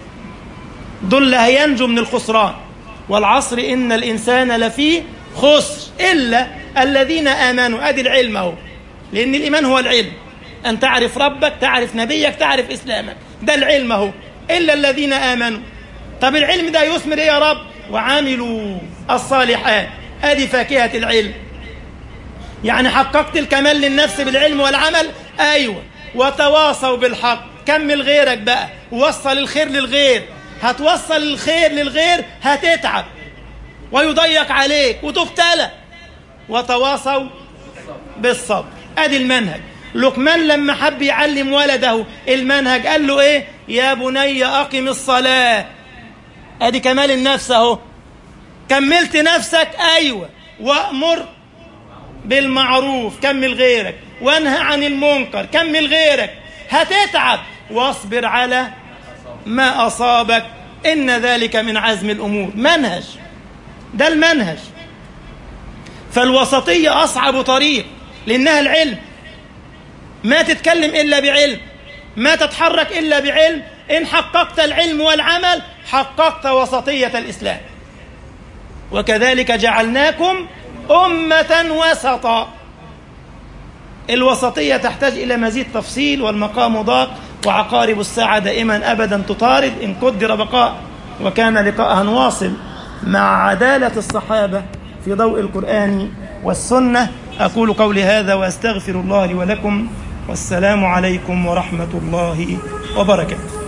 دول هينجو من الخسران والعصر إن الإنسان لفي خسر إلا الذين آمنوا أدي العلم أهو لأن الإيمان هو العلم أن تعرف ربك تعرف نبيك تعرف إسلامك ده العلم أهو إلا الذين آمنوا طب العلم ده يثمر إيه يا رب وعاملوا الصالحات أدي فاكهة العلم يعني حققت الكمال للنفس بالعلم والعمل أيوة وتواصوا بالحق كمل غيرك بقى ووصل الخير للغير هتوصل الخير للغير هتتعب ويضيق عليك وتبتلى وتواصوا بالصبر ادي المنهج لقمان لما حب يعلم ولده المنهج قال له ايه يا بني اقم الصلاه ادي كمال النفس اهو كملت نفسك ايوه وامر بالمعروف كمل غيرك وانهى عن المنكر كمل غيرك هتتعب واصبر على ما اصابك ان ذلك من عزم الامور منهج ده المنهج فالوسطيه اصعب طريق لانها العلم ما تتكلم الا بعلم ما تتحرك الا بعلم ان حققت العلم والعمل حققت وسطيه الاسلام وكذلك جعلناكم امه وسطا الوسطيه تحتاج الى مزيد تفصيل والمقام ضاق وعقارب الساعه دائما ابدا تطارد ان قدر بقاء وكان لقاءها نواصل مع عداله الصحابه في ضوء القران والسنه اقول قولي هذا واستغفر الله لي ولكم والسلام عليكم ورحمه الله وبركاته